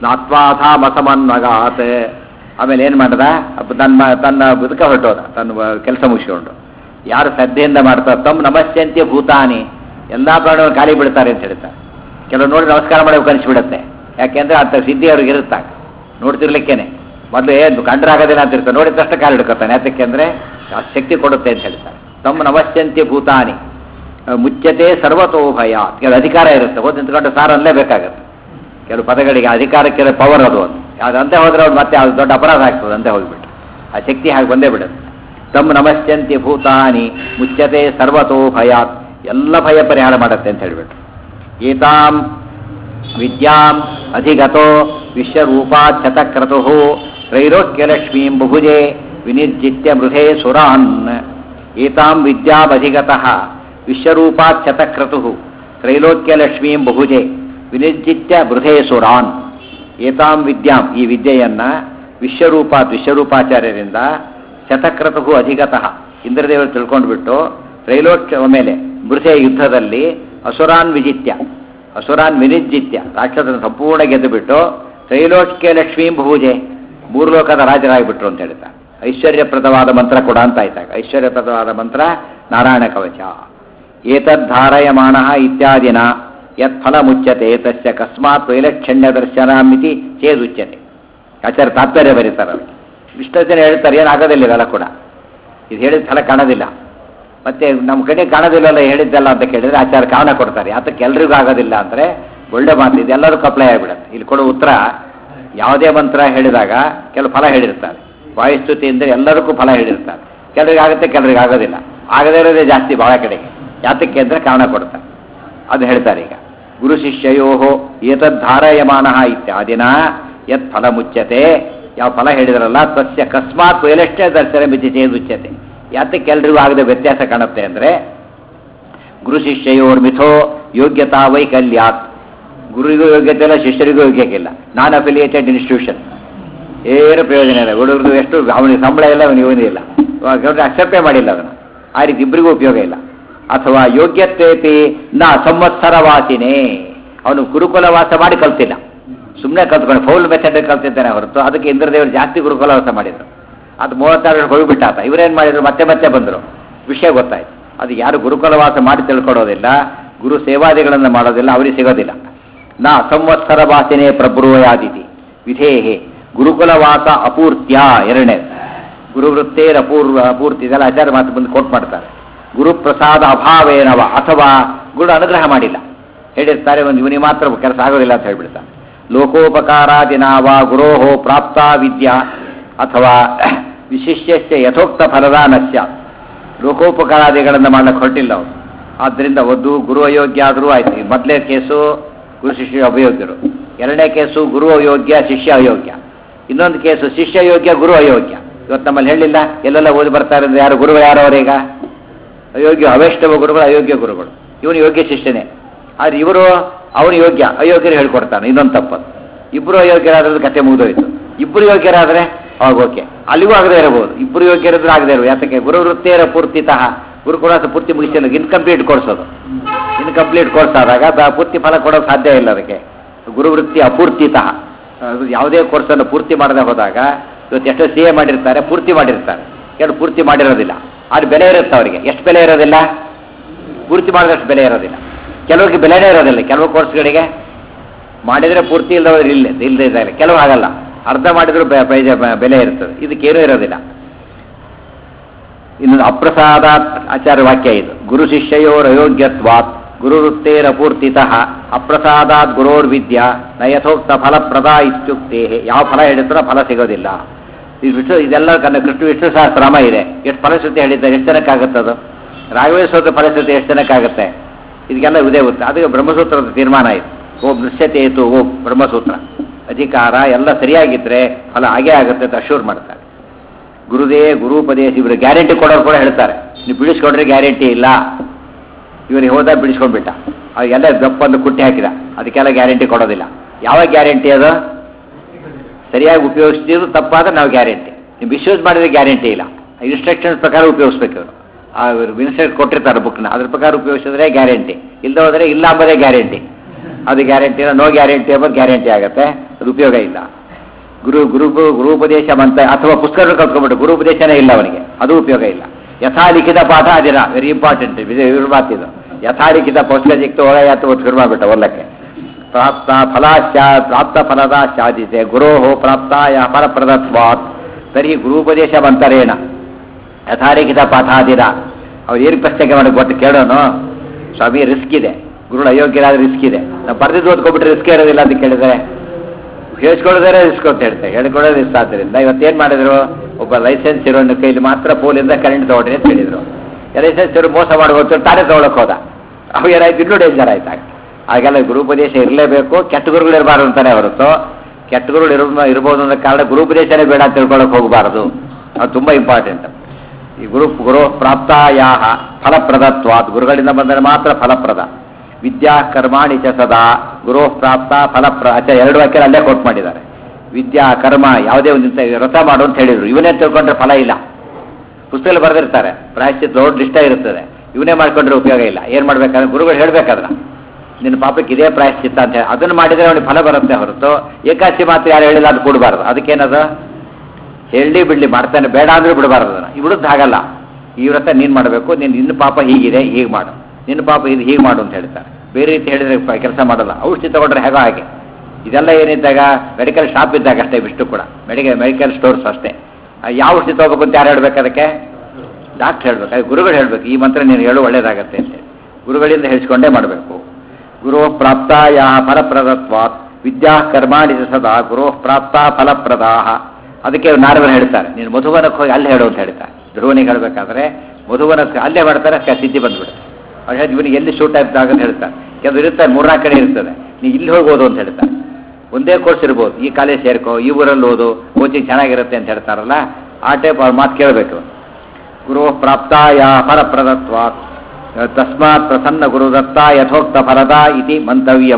ನಾತ್ವಾಧಾಮಸಮನ್ಮಗಾತ್ ಆಮೇಲೆ ಏನು ಮಾಡ್ದ ಅಪ್ಪ ತನ್ನ ತನ್ನ ಬದುಕ ಹೊರಟೋದ ತನ್ನ ಕೆಲಸ ಮುಗಿಸ್ಕೊಂಡು ಯಾರು ಶ್ರದ್ಧೆಯಿಂದ ಮಾಡ್ತಾರೆ ತಮ್ಮ ನಮಸ್ಯಂತ್ಯ ಭೂತಾನಿ ಎಲ್ಲ ಪ್ರಾಣಿಗಳು ಖಾಲಿ ಬಿಡ್ತಾರೆ ಅಂತ ಹೇಳ್ತಾರೆ ಕೆಲವು ನೋಡಿ ನಮಸ್ಕಾರ ಮಾಡಬೇಕು ಅನಿಸ್ಬಿಡುತ್ತೆ ಯಾಕೆಂದ್ರೆ ಅಂತ ಸಿದ್ಧಿ ಅವ್ರಿಗೆ ಇರುತ್ತಾಗ ನೋಡ್ತಿರ್ಲಿಕ್ಕೇನೆ ಮೊದಲು ಏನು ಕಂಡ್ರಾಗೋದಿಲ್ಲ ಅಂತ ಇರ್ತಾರೆ ನೋಡಿದ ತಕ್ಷಣ ಕಾಲು ಹಿಡ್ಕೊತಾನೆ ಯಾತಕ್ಕೆ ಅಂದರೆ ಆ ಶಕ್ತಿ ಕೊಡುತ್ತೆ ಅಂತ ಹೇಳ್ತಾರೆ ತಮ್ಮ ನಮಸ್ಯಂತ್ಯ ಭೂತಾನಿ ಮುಚ್ಚತೆ ಸರ್ವತೋ ಭಯ ಕೆಲವು ಅಧಿಕಾರ ಇರುತ್ತೆ ಹೋದ್ ನಿಂತ್ಕೊಂಡು ಸಾರ್ ಅನ್ಲೇಬೇಕಾಗತ್ತೆ ಕೆಲವು ಪದಗಳಿಗೆ ಅಧಿಕಾರಕ್ಕೆ ಪವರ್ ಅದು ಒಂದು ಅದಂತೆ ಹೋದ್ರೆ ಅವ್ರು ಮತ್ತೆ ಅದು ದೊಡ್ಡ ಅಪರಾಧ ಆಗ್ತದೆ ಅಂತ ಹೋಗ್ಬಿಟ್ಟು ಆ ಶಕ್ತಿ ಹಾಗೆ ಬಂದೇ ಬಿಡುತ್ತೆ ತಮ್ಮ ನಮಸ್ಯಂತಿ ಭೂತಾನಿ ಮುಚ್ಚತೆ ಸರ್ವತೋ ಭಯಾತ್ ಎಲ್ಲ ಭಯ ಪರಿಹಾರ ಮಾಡುತ್ತೆ ಅಂತ ಹೇಳ್ಬಿಟ್ಟು ಏತಾಂ ವಿದ್ಯಾಂ ಅಧಿಗತೋ ವಿಶ್ವರೂಪಾತ್ ಶತಕ್ರತು ತ್ರೈರೋಕ್ಯಲಕ್ಷ್ಮೀಂ ಬಹುಜೆ ವಿನಿರ್ಜಿತ್ಯ ಮೃಧೇ ಸುರಾನ್ ಏತಾಂ ವಿದ್ಯಾಮಧಿಗತಃ ವಿಶ್ವರೂಪಾತ್ ಶತಕ್ರತು ತ್ರೈಲೋಕ್ಯಲಕ್ಷ್ಮೀಂ ಬಹುಜೆ ವಿನಿರ್ಜಿತ್ಯ ಮೃಧೇ ಸುರಾನ್ ಏತಾಂ ವಿದ್ಯಾಂ ಈ ವಿದ್ಯೆಯನ್ನ ವಿಶ್ವರೂಪಾತ್ ವಿಶ್ವರೂಪಾಚಾರ್ಯರಿಂದ ಶತಕ್ರತು ಅಧಿಗತಃ ಇಂದ್ರದೇವರು ತಿಳ್ಕೊಂಡ್ಬಿಟ್ಟು ತ್ರೈಲೋಕ್ಯ ಮೇಲೆ ಮೃಧೆ ಯುದ್ಧದಲ್ಲಿ ಅಸುರಾನ್ ವಿಜಿತ್ಯ ಅಸುರಾನ್ ವಿನಿಜಿತ್ಯ ರಾಕ್ಷಸನ ಸಂಪೂರ್ಣ ಗೆದ್ದು ಬಿಟ್ಟು ತ್ರೈಲೋಕ್ಯ ಲಕ್ಷ್ಮೀಂ ಭೂಜೆ ಮೂರು ಲೋಕದ ರಾಜರಾಗಿಬಿಟ್ರು ಅಂತ ಹೇಳ್ತಾ ಐಶ್ವರ್ಯಪ್ರದವಾದ ಮಂತ್ರ ಕೂಡ ಅಂತ ಆಯ್ತಾಗ ಐಶ್ವರ್ಯಪ್ರದವಾದ ಮಂತ್ರ ನಾರಾಯಣ ಕವಚ ಏತದ್ಧಾರಯಮಾಣ ಇತ್ಯಾದಿನ ಯತ್ ಫಲ ಮುಚ್ಯತೆ ತಸ್ಯ ಕಸ್ಮಾತ್ ವೈಲಕ್ಷಣ್ಯ ದರ್ಶನ ಮಿತಿ ಚೇದುಚ್ಯತೆ ಆಚಾರ್ಯ ತಾತ್ಪರ್ಯ ಬರೀತಾರೆ ಅವ್ರಿಗೆ ಇಷ್ಟ ಜನ ಹೇಳ್ತಾರೆ ಏನಾಗೋದಿಲ್ಲ ಇವೆಲ್ಲ ಕೂಡ ಇದು ಹೇಳಿದ ಫಲ ಕಾಣೋದಿಲ್ಲ ಮತ್ತೆ ನಮ್ಮ ಕಡೆ ಕಾಣೋದಿಲ್ಲಲ್ಲ ಹೇಳಿದ್ದಲ್ಲ ಅಂತ ಕೇಳಿದ್ರೆ ಆಚಾರ ಕಾರಣ ಕೊಡ್ತಾರೆ ಅದಕ್ಕೆ ಎಲ್ರಿಗೂ ಆಗೋದಿಲ್ಲ ಅಂದರೆ ಒಳ್ಳೆ ಮಾತು ಇದು ಎಲ್ಲರಿಗೂ ಅಪ್ಲೈ ಆಗಿಬಿಡುತ್ತೆ ಇಲ್ಲಿ ಕೊಡೋ ಉತ್ತರ ಯಾವುದೇ ಮಂತ್ರ ಹೇಳಿದಾಗ ಕೆಲವು ಫಲ ಹೇಳಿರ್ತಾರೆ ವಾಯುಸ್ತುತಿ ಅಂದರೆ ಎಲ್ಲರಿಗೂ ಫಲ ಹೇಳಿರ್ತಾರೆ ಕೆಲರಿಗೆ ಆಗುತ್ತೆ ಕೆಲರಿಗೆ ಆಗೋದಿಲ್ಲ ಆಗದೇ ಇರೋದೇ ಜಾಸ್ತಿ ಭಾಳ ಕಡೆಗೆ ಯಾತಕ್ಕೆ ಅಂದರೆ ಕಾರಣ ಕೊಡ್ತಾರೆ ಅದು ಹೇಳ್ತಾರೆ ಈಗ ಗುರು ಶಿಷ್ಯಯೋ ಏತದ್ಧಾರಯಮಾನ ಇತ್ಯಾದಿನ ಯತ್ ಫಲ ಮುಚ್ಚತೆ ಯಾವ ಫಲ ಹೇಳಿದ್ರಲ್ಲ ತಸ್ಯ ಅಕಸ್ಮಾತ್ ವೈಲಷ್ಟ್ಯ ದರ್ಶನ ಮಿತಿ ಚೇದುಚ್ಯತೆ ಯಾತಕ್ಕೆ ಎಲ್ರಿಗೂ ಆಗದೆ ವ್ಯತ್ಯಾಸ ಕಾಣುತ್ತೆ ಅಂದರೆ ಗುರು ಶಿಷ್ಯಯೋರ್ ಮಿಥೋ ಯೋಗ್ಯತಾ ವೈಕಲ್ಯಾತ್ ಗುರುವಿಗೂ ಯೋಗ್ಯತೆ ಇಲ್ಲ ಶಿಷ್ಯರಿಗೂ ಯೋಗ್ಯತೆ ಇಲ್ಲ ನಾನ್ ಅಫಿಲಿಯೇಟೆಡ್ ಇನ್ಸ್ಟಿಟ್ಯೂಷನ್ ಏನು ಪ್ರಯೋಜನ ಇಲ್ಲ ಹುಡುಗರು ಎಷ್ಟು ಅವನಿಗೆ ಸಂಬಳ ಇಲ್ಲ ಅವನಿಗೆ ಇವನೇ ಇಲ್ಲ ಗೌರ್ಮೆಂಟ್ ಅಕ್ಸೆಪ್ಟೇ ಮಾಡಿಲ್ಲ ಅದನ್ನು ಆ ರೀತಿ ಇಬ್ಬರಿಗೂ ಉಪಯೋಗ ಇಲ್ಲ ಅಥವಾ ಯೋಗ್ಯತೆ ನ ಸಂವತ್ಸರ ವಾಸಿನೇ ಅವನು ಗುರುಕುಲ ವಾಸ ಮಾಡಿ ಕಲ್ತಿಲ್ಲ ಸುಮ್ಮನೆ ಕಲ್ತ್ಕೊಂಡು ಫೌಲ್ ಮೆಥಡ್ ಕಲ್ತಿದ್ದಾನೆ ಹೊರತು ಅದಕ್ಕೆ ಇಂದ್ರದೇವರು ಜಾಸ್ತಿ ಗುರುಕುಲ ವಾಸ ಮಾಡಿದ್ರು ಅದು ಮೂವತ್ತಾರು ಹೋಗಿಬಿಟ್ಟ ಆತ ಇವರೇನು ಮಾಡಿದ್ರು ಮತ್ತೆ ಮತ್ತೆ ಬಂದರು ವಿಷಯ ಗೊತ್ತಾಯ್ತು ಅದು ಯಾರು ಗುರುಕುಲ ವಾಸ ಮಾಡಿ ತಿಳ್ಕೊಡೋದಿಲ್ಲ ಗುರು ಸೇವಾದಿಗಳನ್ನು ಮಾಡೋದಿಲ್ಲ ಅವರಿಗೆ ಸಿಗೋದಿಲ್ಲ ನಾ ಸಂವತ್ಸರ ವಾಸಿನೇ ಪ್ರಭುರುಯಾದಿತಿ ವಿಧೇಹೆ ಗುರುಕುಲ ವಾಸ ಅಪೂರ್ತ್ಯ ಎರಡನೇ ಗುರುವೃತ್ತೇರ ಅಪೂರ್ವ ಅಪೂರ್ತಿ ಇದೆಲ್ಲ ಆಚಾರ್ಯ ಮಾತು ಬಂದು ಕೋಟ್ ಮಾಡ್ತಾರೆ ಗುರುಪ್ರಸಾದ ಅಭಾವೇನವ ಅಥವಾ ಗುರು ಅನುಗ್ರಹ ಮಾಡಿಲ್ಲ ಹೇಳಿರ್ತಾರೆ ಒಂದು ಇವನಿಗೆ ಮಾತ್ರ ಕೆಲಸ ಆಗೋದಿಲ್ಲ ಅಂತ ಹೇಳ್ಬಿಡ್ತಾನೆ ಲೋಕೋಪಕಾರಾದಿನಾವ ಗುರೋಹೋ ಪ್ರಾಪ್ತ ವಿದ್ಯಾ ಅಥವಾ ವಿಶಿಷ್ಯಸ್ಯ ಯಥೋಕ್ತ ಫಲದಾನಸ್ಯ ಲೋಕೋಪಕಾರಾದಿಗಳನ್ನು ಮಾಡಕ್ಕೆ ಹೊರಟಿಲ್ಲ ಅವರು ಆದ್ದರಿಂದ ಒಂದು ಗುರು ಅಯೋಗ್ಯ ಆದರೂ ಆಯ್ತು ಈ ಮೊದಲೇ ಕೇಸು ಗುರು ಶಿಷ್ಯ ಅಯೋಗ್ಯರು ಎರಡನೇ ಕೇಸು ಗುರು ಅಯೋಗ್ಯ ಶಿಷ್ಯ ಅಯೋಗ್ಯ ಇನ್ನೊಂದು ಕೇಸು ಶಿಷ್ಯ ಯೋಗ್ಯ ಗುರು ಅಯೋಗ್ಯ ಇವತ್ತು ನಮ್ಮಲ್ಲಿ ಹೇಳಿಲ್ಲ ಎಲ್ಲೆಲ್ಲ ಓದಿ ಬರ್ತಾರೆ ಅಂದ್ರೆ ಯಾರು ಗುರು ಯಾರು ಅವರೀಗ ಅಯೋಗ್ಯ ಅವೈಷ್ಣವ ಗುರುಗಳು ಅಯೋಗ್ಯ ಗುರುಗಳು ಇವನು ಯೋಗ್ಯ ಶಿಷ್ಯನೇ ಆದ್ರೆ ಇವರು ಅವನು ಯೋಗ್ಯ ಅಯೋಗ್ಯರು ಹೇಳ್ಕೊಡ್ತಾನೆ ಇನ್ನೊಂದು ತಪ್ಪದು ಇಬ್ಬರು ಅಯೋಗ್ಯರಾದ್ರೆ ಕತೆ ಮುಗಿದೋಯ್ತು ಇಬ್ಬರು ಯೋಗ್ಯರಾದ್ರೆ ಅವಾಗ ಓಕೆ ಅಲ್ಲಿಗೂ ಆಗದೆ ಇರಬಹುದು ಇಬ್ಬರು ಯೋಗ್ಯರಿದ್ರೆ ಆಗದೆ ಇರಬಹುದು ಯಾತಕ್ಕೆ ಗುರು ವೃತ್ತೇರ ಪೂರ್ತಿತಃ ಗುರುಕುಲಾಸ ಪೂರ್ತಿ ಮುಗಿಸಿಲ್ಲ ಇನ್ಕಂಪ್ಲೀಟ್ ಕೋರ್ಸ್ ಅದು ಇನ್ಕಂಪ್ಲೀಟ್ ಕೋರ್ಸ್ ಆದಾಗ ಬ- ಪೂರ್ತಿ ಫಲ ಕೊಡೋಕೆ ಸಾಧ್ಯ ಇಲ್ಲ ಅದಕ್ಕೆ ಗುರುವೃತ್ತಿ ಅಪೂರ್ತಿತಃ ಅದು ಯಾವುದೇ ಕೋರ್ಸನ್ನು ಪೂರ್ತಿ ಮಾಡದೆ ಹೋದಾಗ ಇವತ್ತು ಎಷ್ಟೋ ಸಿ ಎ ಮಾಡಿರ್ತಾರೆ ಪೂರ್ತಿ ಮಾಡಿರ್ತಾರೆ ಕೆಲವು ಪೂರ್ತಿ ಮಾಡಿರೋದಿಲ್ಲ ಅದು ಬೆಲೆ ಇರುತ್ತೆ ಅವರಿಗೆ ಎಷ್ಟು ಬೆಲೆ ಇರೋದಿಲ್ಲ ಪೂರ್ತಿ ಮಾಡಿದಷ್ಟು ಬೆಲೆ ಇರೋದಿಲ್ಲ ಕೆಲವರಿಗೆ ಬೆಲೆನೇ ಇರೋದಿಲ್ಲ ಕೆಲವು ಕೋರ್ಸ್ಗಳಿಗೆ ಮಾಡಿದರೆ ಪೂರ್ತಿ ಇಲ್ಲದವ್ರು ಇಲ್ಲ ಇಲ್ಲದೆ ಇದ್ದಾರೆ ಕೆಲವು ಆಗಲ್ಲ ಅರ್ಧ ಮಾಡಿದ್ರು ಬೆ- ಪ್ರೈಜ ಬೆ- ಬೆಲೆ ಇರ್ತದೆ ಇದಕ್ಕೇನೂ ಇರೋದಿಲ್ಲ ಇನ್ನು ಅಪ್ರಸಾದ ಆಚಾರ್ಯ ವಾಕ್ಯ ಇದು ಗುರು ಶಿಷ್ಯಯೋರ್ ಅಯೋಗ್ಯತ್ವಾತ್ ಗುರುವೃತ್ತೇರಪೂರ್ತಿತಃ ಅಪ್ರಸಾದಾತ್ ಗುರೋರ್ವಿದ್ಯಾ ನ ಯಥೋಕ್ತ ಫಲಪ್ರದ ಇತ್ಯುಕ್ತೆ ಯಾವ ಫಲ ಹೇಳಿದ್ರೂ ಫಲ ಸಿಗೋದಿಲ್ಲ ಇದು ವಿಷ್ಣು ಇದೆಲ್ಲ ಕನ್ನ ಕೃಷ್ಣ ವಿಷ್ಣು ಸಹಸ್ರಾಮ ಇದೆ ಎಷ್ಟು ಫಲಶ್ರುತಿ ಹೇಳಿದ್ದಾರೆ ಎಷ್ಟು ಜನಕ್ಕಾಗುತ್ತದು ರಾಘವೇಶ್ವರದ ಫಲಶ್ರುತಿ ಎಷ್ಟು ಜನಕ್ಕಾಗುತ್ತೆ ಇದಕ್ಕೆಲ್ಲ ಇದೇ ಗೊತ್ತು ಅದಕ್ಕೆ ಬ್ರಹ್ಮಸೂತ್ರದ ತೀರ್ಮಾನ ಇದೆ ಓ ದೃಶ್ಯತೆ ಏತು ಓ ಬ್ರಹ್ಮಸೂತ್ರ ಅಧಿಕಾರ ಎಲ್ಲ ಸರಿಯಾಗಿದ್ರೆ ಫಲ ಹಾಗೇ ಆಗುತ್ತೆ ಅಂತ ಅಶ್ಯೂರ್ ಮಾಡ್ತಾರೆ ಗುರುದೇ ಗುರುಪದೇಶ ಇವರು ಗ್ಯಾರಂಟಿ ಕೊಡೋರು ಕೂಡ ಹೇಳ್ತಾರೆ ನೀವು ಬಿಡಿಸ್ಕೊಂಡ್ರೆ ಗ್ಯಾರಂಟಿ ಇಲ್ಲ ಇವನಿಗೆ ಹೋದ ಬಿಡಿಸ್ಕೊಂಡ್ಬಿಟ್ಟ ಅವೆಲ್ಲ ದಪ್ಪಂದು ಕುಟ್ಟಿ ಹಾಕಿದ ಅದಕ್ಕೆಲ್ಲ ಗ್ಯಾರಂಟಿ ಕೊಡೋದಿಲ್ಲ ಯಾವ ಗ್ಯಾರಂಟಿ ಅದು ಸರಿಯಾಗಿ ಉಪಯೋಗಿಸ್ತಿದ್ರು ತಪ್ಪಾದ್ರೆ ನಾವು ಗ್ಯಾರಂಟಿ ನೀವು ಮಿಸ್ಯೂಸ್ ಮಾಡಿದ್ರೆ ಗ್ಯಾರಂಟಿ ಇಲ್ಲ ಇನ್ಸ್ಟ್ರಕ್ಷನ್ಸ್ ಪ್ರಕಾರ ಉಪಯೋಗಿಸ್ಬೇಕು ಇವರು ಆ ಇನ್ಸ್ಟ್ರಕ್ಷನ್ ಕೊಟ್ಟಿರ್ತಾರೆ ಬುಕ್ನ ಅದ್ರ ಪ್ರಕಾರ ಉಪಯೋಗಿಸಿದ್ರೆ ಗ್ಯಾರಂಟಿ ಇಲ್ಲದೆ ಹೋದರೆ ಇಲ್ಲ ಅಂಬೋದೇ ಗ್ಯಾರಂಟಿ ಅದು ಗ್ಯಾರಂಟಿ ನೋ ಗ್ಯಾರಂಟಿ ಅಂಬೋದು ಗ್ಯಾರಂಟಿ ಆಗುತ್ತೆ ಅದು ಉಪಯೋಗ ಇಲ್ಲ ಗುರು ಗುರು ಗುರುಪದೇಶ ಮಂತ ಅಥವಾ ಪುಸ್ತಕ ಕಲ್ತ್ಕೊಂಡ್ಬಿಟ್ಟು ಗುರುಪದೇಶನೇ ಇಲ್ಲ ಅವನಿಗೆ ಅದು ಉಪಯೋಗ ಇಲ್ಲ ಯಥಾಲಿಖಿತ ಪಾಠ ಅದಿರ ವೆರಿ ಇಂಪಾರ್ಟೆಂಟ್ ಇದು ಮಾತಿದು ಯಥಾಲಿಖಿತ ಪುಸ್ತಕ ಸಿಕ್ತು ಒಳಗಾಯ್ತು ಒತ್ತು ಶುರು ಮಾಡಿಬಿಟ್ಟ ಒಲ್ಲಕ್ಕೆ ಪ್ರಾಪ್ತ ಫಲಾಶ್ಚ ಪ್ರಾಪ್ತ ಫಲದ ಶಾದಿತೆ ಗುರೋಹೋ ಪ್ರಾಪ್ತಾಯ ಫಲಪ್ರದತ್ವಾತ್ ತರ್ಹಿ ಗುರುಪದೇಶ ಮಂತರೇಣ ಯಥಾಲಿಖಿತ ಪಾಠಾದಿರ ಅವ್ರು ಏನು ಪ್ರಶ್ನೆ ಮಾಡಿ ಗೊತ್ತು ಕೇಳೋನು ಸ್ವಾಮಿ ರಿಸ್ಕ್ ಇದೆ ಗುರುಗಳು ಅಯೋಗ್ಯರಾದ್ರೆ ರಿಸ್ಕ್ ಇದೆ ನಾವು ಬರ್ದಿದ್ದು ಓದ್ಕೊಬಿಟ್ರೆ ರಿಸ್ಕ್ ಇರೋದಿಲ್ಲ ಅಂತ ಕೇಳಿದ್ರೆ ಹೇಳ್ಸ್ಕೊಳ್ಳೋದೇ ರಿಸ್ಕ್ ಅಂತ ಹೇಳ್ತಾರೆ ಹೇಳ್ಕೊಳ್ಳೋದು ರಿಸ್ಕ್ ಆದ್ದರಿಂದ ಇವತ್ತೇನು ಮಾಡಿದ್ರು ಒಬ್ಬ ಲೈಸೆನ್ಸ್ ಇರೋನ ಕೈಲಿ ಮಾತ್ರ ಪೋಲಿಂದ ಕರೆಂಟ್ ತಗೊಳ್ರಿ ಅಂತ ಹೇಳಿದ್ರು ಲೈಸೆನ್ಸ್ ಇರೋ ಮೋಸ ಮಾಡ್ಬೋದು ತಾನೇ ತಗೊಳಕ್ ಹೋದ ಅವು ಏನಾಯ್ತು ಇನ್ನೂ ಡೇಂಜರ್ ಆಯ್ತು ಆಗ. ಹಾಗೆಲ್ಲ ಗುರುಪದೇಶ ಇರಲೇಬೇಕು ಕೆಟ್ಟ ಗುರುಗಳು ಇರಬಾರ್ದು ಅಂತಾನೆ ಹೊರತು ಕೆಟ್ಟ ಗುರುಗಳು ಇರೋ ಇರ್ಬೋದು ಅನ್ನೋ ಕಾರಣ ಗುರುಪದೇಶನೇ ಬೇಡ ಅಂತ ತಿಳ್ಕೊಳಕ್ ಹೋಗಬಾರದು ಅದು ತುಂಬ ಇಂಪಾರ್ಟೆಂಟ್ ಈ ಗುರು ಗುರು ಪ್ರಾಪ್ತಾಯಾಹ ಫಲಪ್ರದತ್ವಾತ್ ಗುರುಗಳಿಂದ ಬಂದರೆ ಮಾತ್ರ ಫಲಪ್ರದ ವಿದ್ಯಾ ಕರ್ಮಾಣಿ ಚ ಸದಾ ಗುರು ಪ್ರಾಪ್ತ ಫಲಪ್ರ ಆಚೆ ಎರಡು ವಾಕ್ಯ ಅಲ್ಲೇ ಕೋಟ್ ಮಾಡಿದ್ದಾರೆ ವಿದ್ಯಾ ಕರ್ಮ ಯಾವುದೇ ಒಂದು ಇಂಥ ವ್ರತ ಮಾಡು ಅಂತ ಹೇಳಿದ್ರು ಇವನೇ ತಿಳ್ಕೊಂಡ್ರೆ ಫಲ ಇಲ್ಲ ಪುಸ್ತಕದಲ್ಲಿ ಬರೆದಿರ್ತಾರೆ ಪ್ರಾಯಶ್ಚಿತ್ ದೊಡ್ಡ ಇಷ್ಟ ಇರುತ್ತದೆ ಇವನೇ ಮಾಡ್ಕೊಂಡ್ರೆ ಉಪಯೋಗ ಇಲ್ಲ ಏನು ಮಾಡ್ಬೇಕಾದ್ರೆ ಗುರುಗಳು ಹೇಳ್ಬೇಕಾದ್ರ ನಿನ್ನ ಪಾಪಕ್ಕೆ ಇದೇ ಪ್ರಾಯಶ್ಚಿತ್ತ ಅಂತ ಹೇಳಿ ಅದನ್ನು ಮಾಡಿದರೆ ಅವನಿಗೆ ಫಲ ಬರುತ್ತೆ ಹೊರತು ಏಕಾಸಿ ಮಾತು ಯಾರು ಹೇಳಿಲ್ಲ ಅದು ಕೊಡಬಾರ್ದು ಅದಕ್ಕೇನದು ಹೇಳಿ ಬಿಡ್ಲಿ ಮಾಡ್ತಾನೆ ಬೇಡ ಅಂದ್ರೂ ಬಿಡಬಾರ್ದು ಅದನ್ನು ಇವಿಡದ್ದು ಹಾಗಲ್ಲ ಈ ವ್ರತ ನೀನು ಮಾಡಬೇಕು ನಿನ್ನ ನಿನ್ನ ಪಾಪ ಹೀಗಿದೆ ಹೀಗೆ ಮಾಡು ನಿನ್ನ ಪಾಪ ಇದು ಹೀಗೆ ಮಾಡು ಅಂತ ಹೇಳ್ತಾರೆ ಬೇರೆ ರೀತಿ ಹೇಳಿದ್ರೆ ಕೆಲಸ ಮಾಡಲ್ಲ ಔಷಧಿ ತಗೊಂಡ್ರೆ ಹೇಗೋ ಹಾಗೆ ಇದೆಲ್ಲ ಏನಿದ್ದಾಗ ಮೆಡಿಕಲ್ ಶಾಪ್ ಇದ್ದಾಗ ಅಷ್ಟೇ ಇಷ್ಟು ಕೂಡ ಮೆಡಿಕಲ್ ಮೆಡಿಕಲ್ ಸ್ಟೋರ್ಸ್ ಅಷ್ಟೇ ಆ ಯಾವ ಔಷಧಿ ತಗೋಬೇಕು ಅಂತ ಯಾರು ಹೇಳ್ಬೇಕು ಅದಕ್ಕೆ ಡಾಕ್ಟರ್ ಹೇಳ್ಬೇಕು ಅದು ಗುರುಗಳು ಹೇಳ್ಬೇಕು ಈ ಮಂತ್ರ ನೀನು ಹೇಳು ಒಳ್ಳೇದಾಗತ್ತೆ ಅಂತೇಳಿ ಗುರುಗಳಿಂದ ಹೇಳಿಸ್ಕೊಂಡೇ ಮಾಡಬೇಕು ಗುರು ಪ್ರಾಪ್ತಾಯ ಫಲಪ್ರದತ್ವಾತ್ ವಿದ್ಯಾ ಕರ್ಮಾಣಿ ಚ ಸದಾ ಗುರು ಪ್ರಾಪ್ತ ಫಲಪ್ರದಾ ಅದಕ್ಕೆ ನಾರವರು ಹೇಳ್ತಾರೆ ನೀನು ಮಧುವನಕ್ಕೆ ಹೋಗಿ ಅಲ್ಲಿ ಹೇಳು ಅಂತ ಹೇಳ್ತಾರೆ ಧ್ರುವನಿಗೆ ಹೇಳಬೇಕಾದ್ರೆ ಮಧುವನಕ್ಕೆ ಅಲ್ಲೇ ಮಾಡ್ತಾರೆ ಅದಕ್ಕೆ ಆ ಸಿದ್ಧಿ ಬಂದ್ಬಿಡುತ್ತೆ ಅವ್ರು ಹೇಳಿ ಇವನಿಗೆ ಎಲ್ಲಿ ಶೂಟ್ ಆಗುತ್ತೆ ಅಂತ ಹೇಳ್ತಾರೆ ಕೆಲವು ಇರ್ತಾರೆ ಮೂರ್ನಾಲ್ಕು ಕಡೆ ಇರ್ತದೆ ನೀ ಇಲ್ಲಿ ಹೋಗಿ ಓದು ಅಂತ ಹೇಳ್ತಾರೆ ಒಂದೇ ಕೋರ್ಸ್ ಇರ್ಬೋದು ಈ ಕಾಲೇಜ್ ಸೇರ್ಕೋ ಈ ಊರಲ್ಲಿ ಓದು ಕೋಚಿಂಗ್ ಚೆನ್ನಾಗಿರುತ್ತೆ ಅಂತ ಹೇಳ್ತಾರಲ್ಲ ಆ ಟೈಪ್ ಅವ್ರ ಮಾತು ಕೇಳಬೇಕು ಗುರು ಪ್ರಾಪ್ತಾಯ ಫಲಪ್ರದತ್ವಾತ್ ತಸ್ಮಾತ್ ಪ್ರಸನ್ನ ಗುರುದತ್ತ ಯಥೋಕ್ತ ಫಲದ ಇತಿ ಮಂತವ್ಯಂ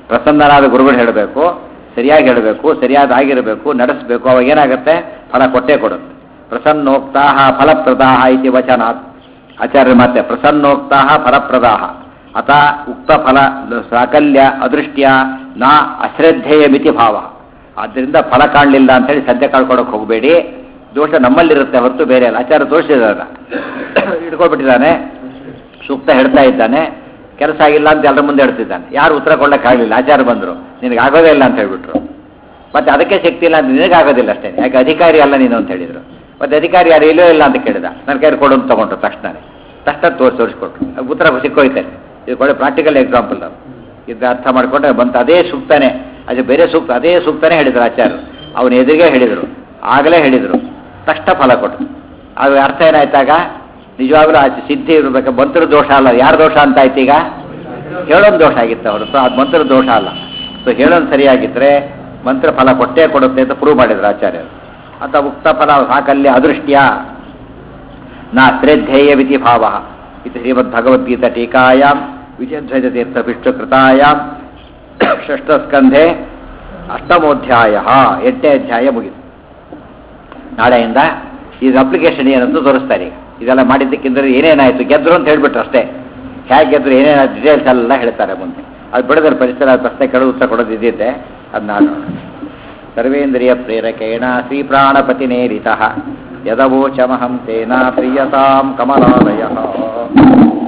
ಪ್ರಸನ್ನರಾದ ಗುರುಗಳು ಹೇಳಬೇಕು ಸರಿಯಾಗಿ ಹೇಳಬೇಕು ಸರಿಯಾದ ಆಗಿರಬೇಕು ನಡೆಸಬೇಕು ಅವಾಗ ಏನಾಗುತ್ತೆ ಫಲ ಕೊಟ್ಟೇ ಕೊಡುತ್ತೆ ಪ್ರಸನ್ನೋಕ್ತಾಹ ಫಲಪ್ರದಾಹ ಇತಿ ವಚನಾತ್ ಆಚಾರ್ಯ ಮತ್ತೆ ಪ್ರಸನ್ನೋಕ್ತಾಹ ಫಲಪ್ರದಾಹ ಅಥ ಉಕ್ತ ಫಲ ಸಾಕಲ್ಯ ಅದೃಷ್ಟ್ಯ ನಾ ಅಶ್ರದ್ಧೇಯ ಮಿತಿ ಭಾವ ಆದ್ದರಿಂದ ಫಲ ಕಾಣಲಿಲ್ಲ ಅಂತೇಳಿ ಸದ್ಯ ಕಳ್ಕೊಳಕ್ಕೆ ಹೋಗಬೇಡಿ ದೋಷ ನಮ್ಮಲ್ಲಿರುತ್ತೆ ಹೊರತು ಬೇರೆ ಅಲ್ಲ ಆಚಾರ ದೋಷಿದಾನ ಇಟ್ಕೊಳ್ಬಿಟ್ಟಿದ್ದಾನೆ ಸೂಕ್ತ ಹೇಳ್ತಾ ಇದ್ದಾನೆ ಕೆಲಸ ಆಗಿಲ್ಲ ಅಂತ ಎಲ್ಲರ ಮುಂದೆ ಹೇಳ್ತಿದ್ದಾನೆ ಯಾರು ಉತ್ತರ ಕೊಡಲಿಕ್ಕಾಗಲಿಲ್ಲ ಆಚಾರ ಬಂದರು ನಿನಗೆ ಆಗೋದೇ ಇಲ್ಲ ಅಂತ ಹೇಳ್ಬಿಟ್ರು ಮತ್ತೆ ಅದಕ್ಕೆ ಶಕ್ತಿ ಇಲ್ಲ ಅಂತ ನಿನಗೆ ಆಗೋದಿಲ್ಲ ಅಷ್ಟೇ ಯಾಕೆ ಅಧಿಕಾರಿ ಅಲ್ಲ ನೀನು ಅಂತ ಹೇಳಿದ್ರು ಮತ್ತೆ ಅಧಿಕಾರಿ ಯಾರು ಇಲ್ಲೋ ಇಲ್ಲ ಅಂತ ಕೇಳಿದ ನನ್ನ ಕೈ ಕೊಡು ಅಂತ ತಗೊಂಡ್ರು ತಕ್ಷಣನೇ ತಕ್ಷಣ ತೋರಿಸಿ ತೋರಿಸ್ಕೊಟ್ರು ಅದು ಉತ್ತರ ಸಿಕ್ಕೋಯ್ತಾನೆ ಇದು ಕೊಡೆ ಪ್ರಾಕ್ಟಿಕಲ್ ಎಕ್ಸಾಂಪಲ್ ನಾವು ಇದು ಅರ್ಥ ಮಾಡಿಕೊಂಡ್ರೆ ಬಂತು ಅದೇ ಸೂಕ್ತಾನೆ ಅದು ಬೇರೆ ಸೂಕ್ತ ಅದೇ ಸೂಕ್ತಾನೆ ಹೇಳಿದ್ರು ಆಚಾರ್ಯರು ಅವನ ಎದುರಿಗೆ ಹೇಳಿದರು ಆಗಲೇ ಹೇಳಿದರು ತಕ್ಷಣ ಫಲ ಕೊಟ್ಟರು ಅದು ಅರ್ಥ ಏನಾಯ್ತಾಗ ನಿಜವಾಗ್ಲೂ ಆ ಸಿದ್ಧಿ ಇರಬೇಕು ಮಂತ್ರ ದೋಷ ಅಲ್ಲ ಯಾರ ದೋಷ ಅಂತ ಆಯ್ತು ಈಗ ಹೇಳೋನ್ ದೋಷ ಆಗಿತ್ತು ಹೊರತು ಅದು ಮಂತ್ರ ದೋಷ ಅಲ್ಲ ಸೊ ಹೇಳೋನ್ ಸರಿಯಾಗಿದ್ರೆ ಮಂತ್ರ ಫಲ ಕೊಟ್ಟೇ ಕೊಡುತ್ತೆ ಅಂತ ಪ್ರೂವ್ ಮಾಡಿದ್ರು ಆಚಾರ್ಯರು ಅಥವಾ ಉಕ್ತ ಫಲ ಸಾಕಲ್ಯ ಅದೃಷ್ಟ್ಯ ನಾ ಶ್ರದ್ಧೇಯ ವಿಧಿ ಭಾವ ಇದು ಶ್ರೀಮದ್ ಭಗವದ್ಗೀತಾ ಟೀಕಾಯಾಂ ವಿಜಯಧ್ವಜ ತೀರ್ಥ ವಿಷ್ಣುಕೃತಾಯಾಂ ಷಷ್ಠಸ್ಕಂಧೆ ಅಷ್ಟಮೋಧ್ಯಾಯ ಎಂಟನೇ ಅಧ್ಯಾಯ ಮುಗಿತು ನಾಳೆಯಿಂದ ಈಗ ಅಪ್ಲಿಕೇಶನ್ ಏನಂತ ತೋರಿಸ್ತಾರೆ ಈಗ ಇದೆಲ್ಲ ಮಾಡಿದ್ದಕ್ಕಿಂದ್ರೆ ಏನೇನಾಯಿತು ಗೆದ್ರು ಅಂತ ಹೇಳ್ಬಿಟ್ರು ಅಷ್ಟೇ ಹೇಗೆ ಗೆದ್ರು ಏನೇನಾಯ್ತು ಡೀಟೇಲ್ಸ್ ಎಲ್ಲ ಹೇಳ್ತಾರೆ ಮುಂದೆ ಅದು ಬಿಡದ್ರೆ ಪರಿಸರ ಪ್ರಶ್ನೆ ಕೇಳೋದು ಉತ್ತರ ಕೊಡೋದು ಇದ್ದಿದ್ದೆ ಅದು ನಾನು ಸರ್ವೇಂದ್ರಿಯ ಪ್ರೇರಕೇಣ ಶ್ರೀ ಪ್ರಾಣಪತಿನೇರಿತ ಯದವೋಚಮಹಂ ತೇನ ಪ್ರಿಯತಾಂ ಕಮಲಾಲಯ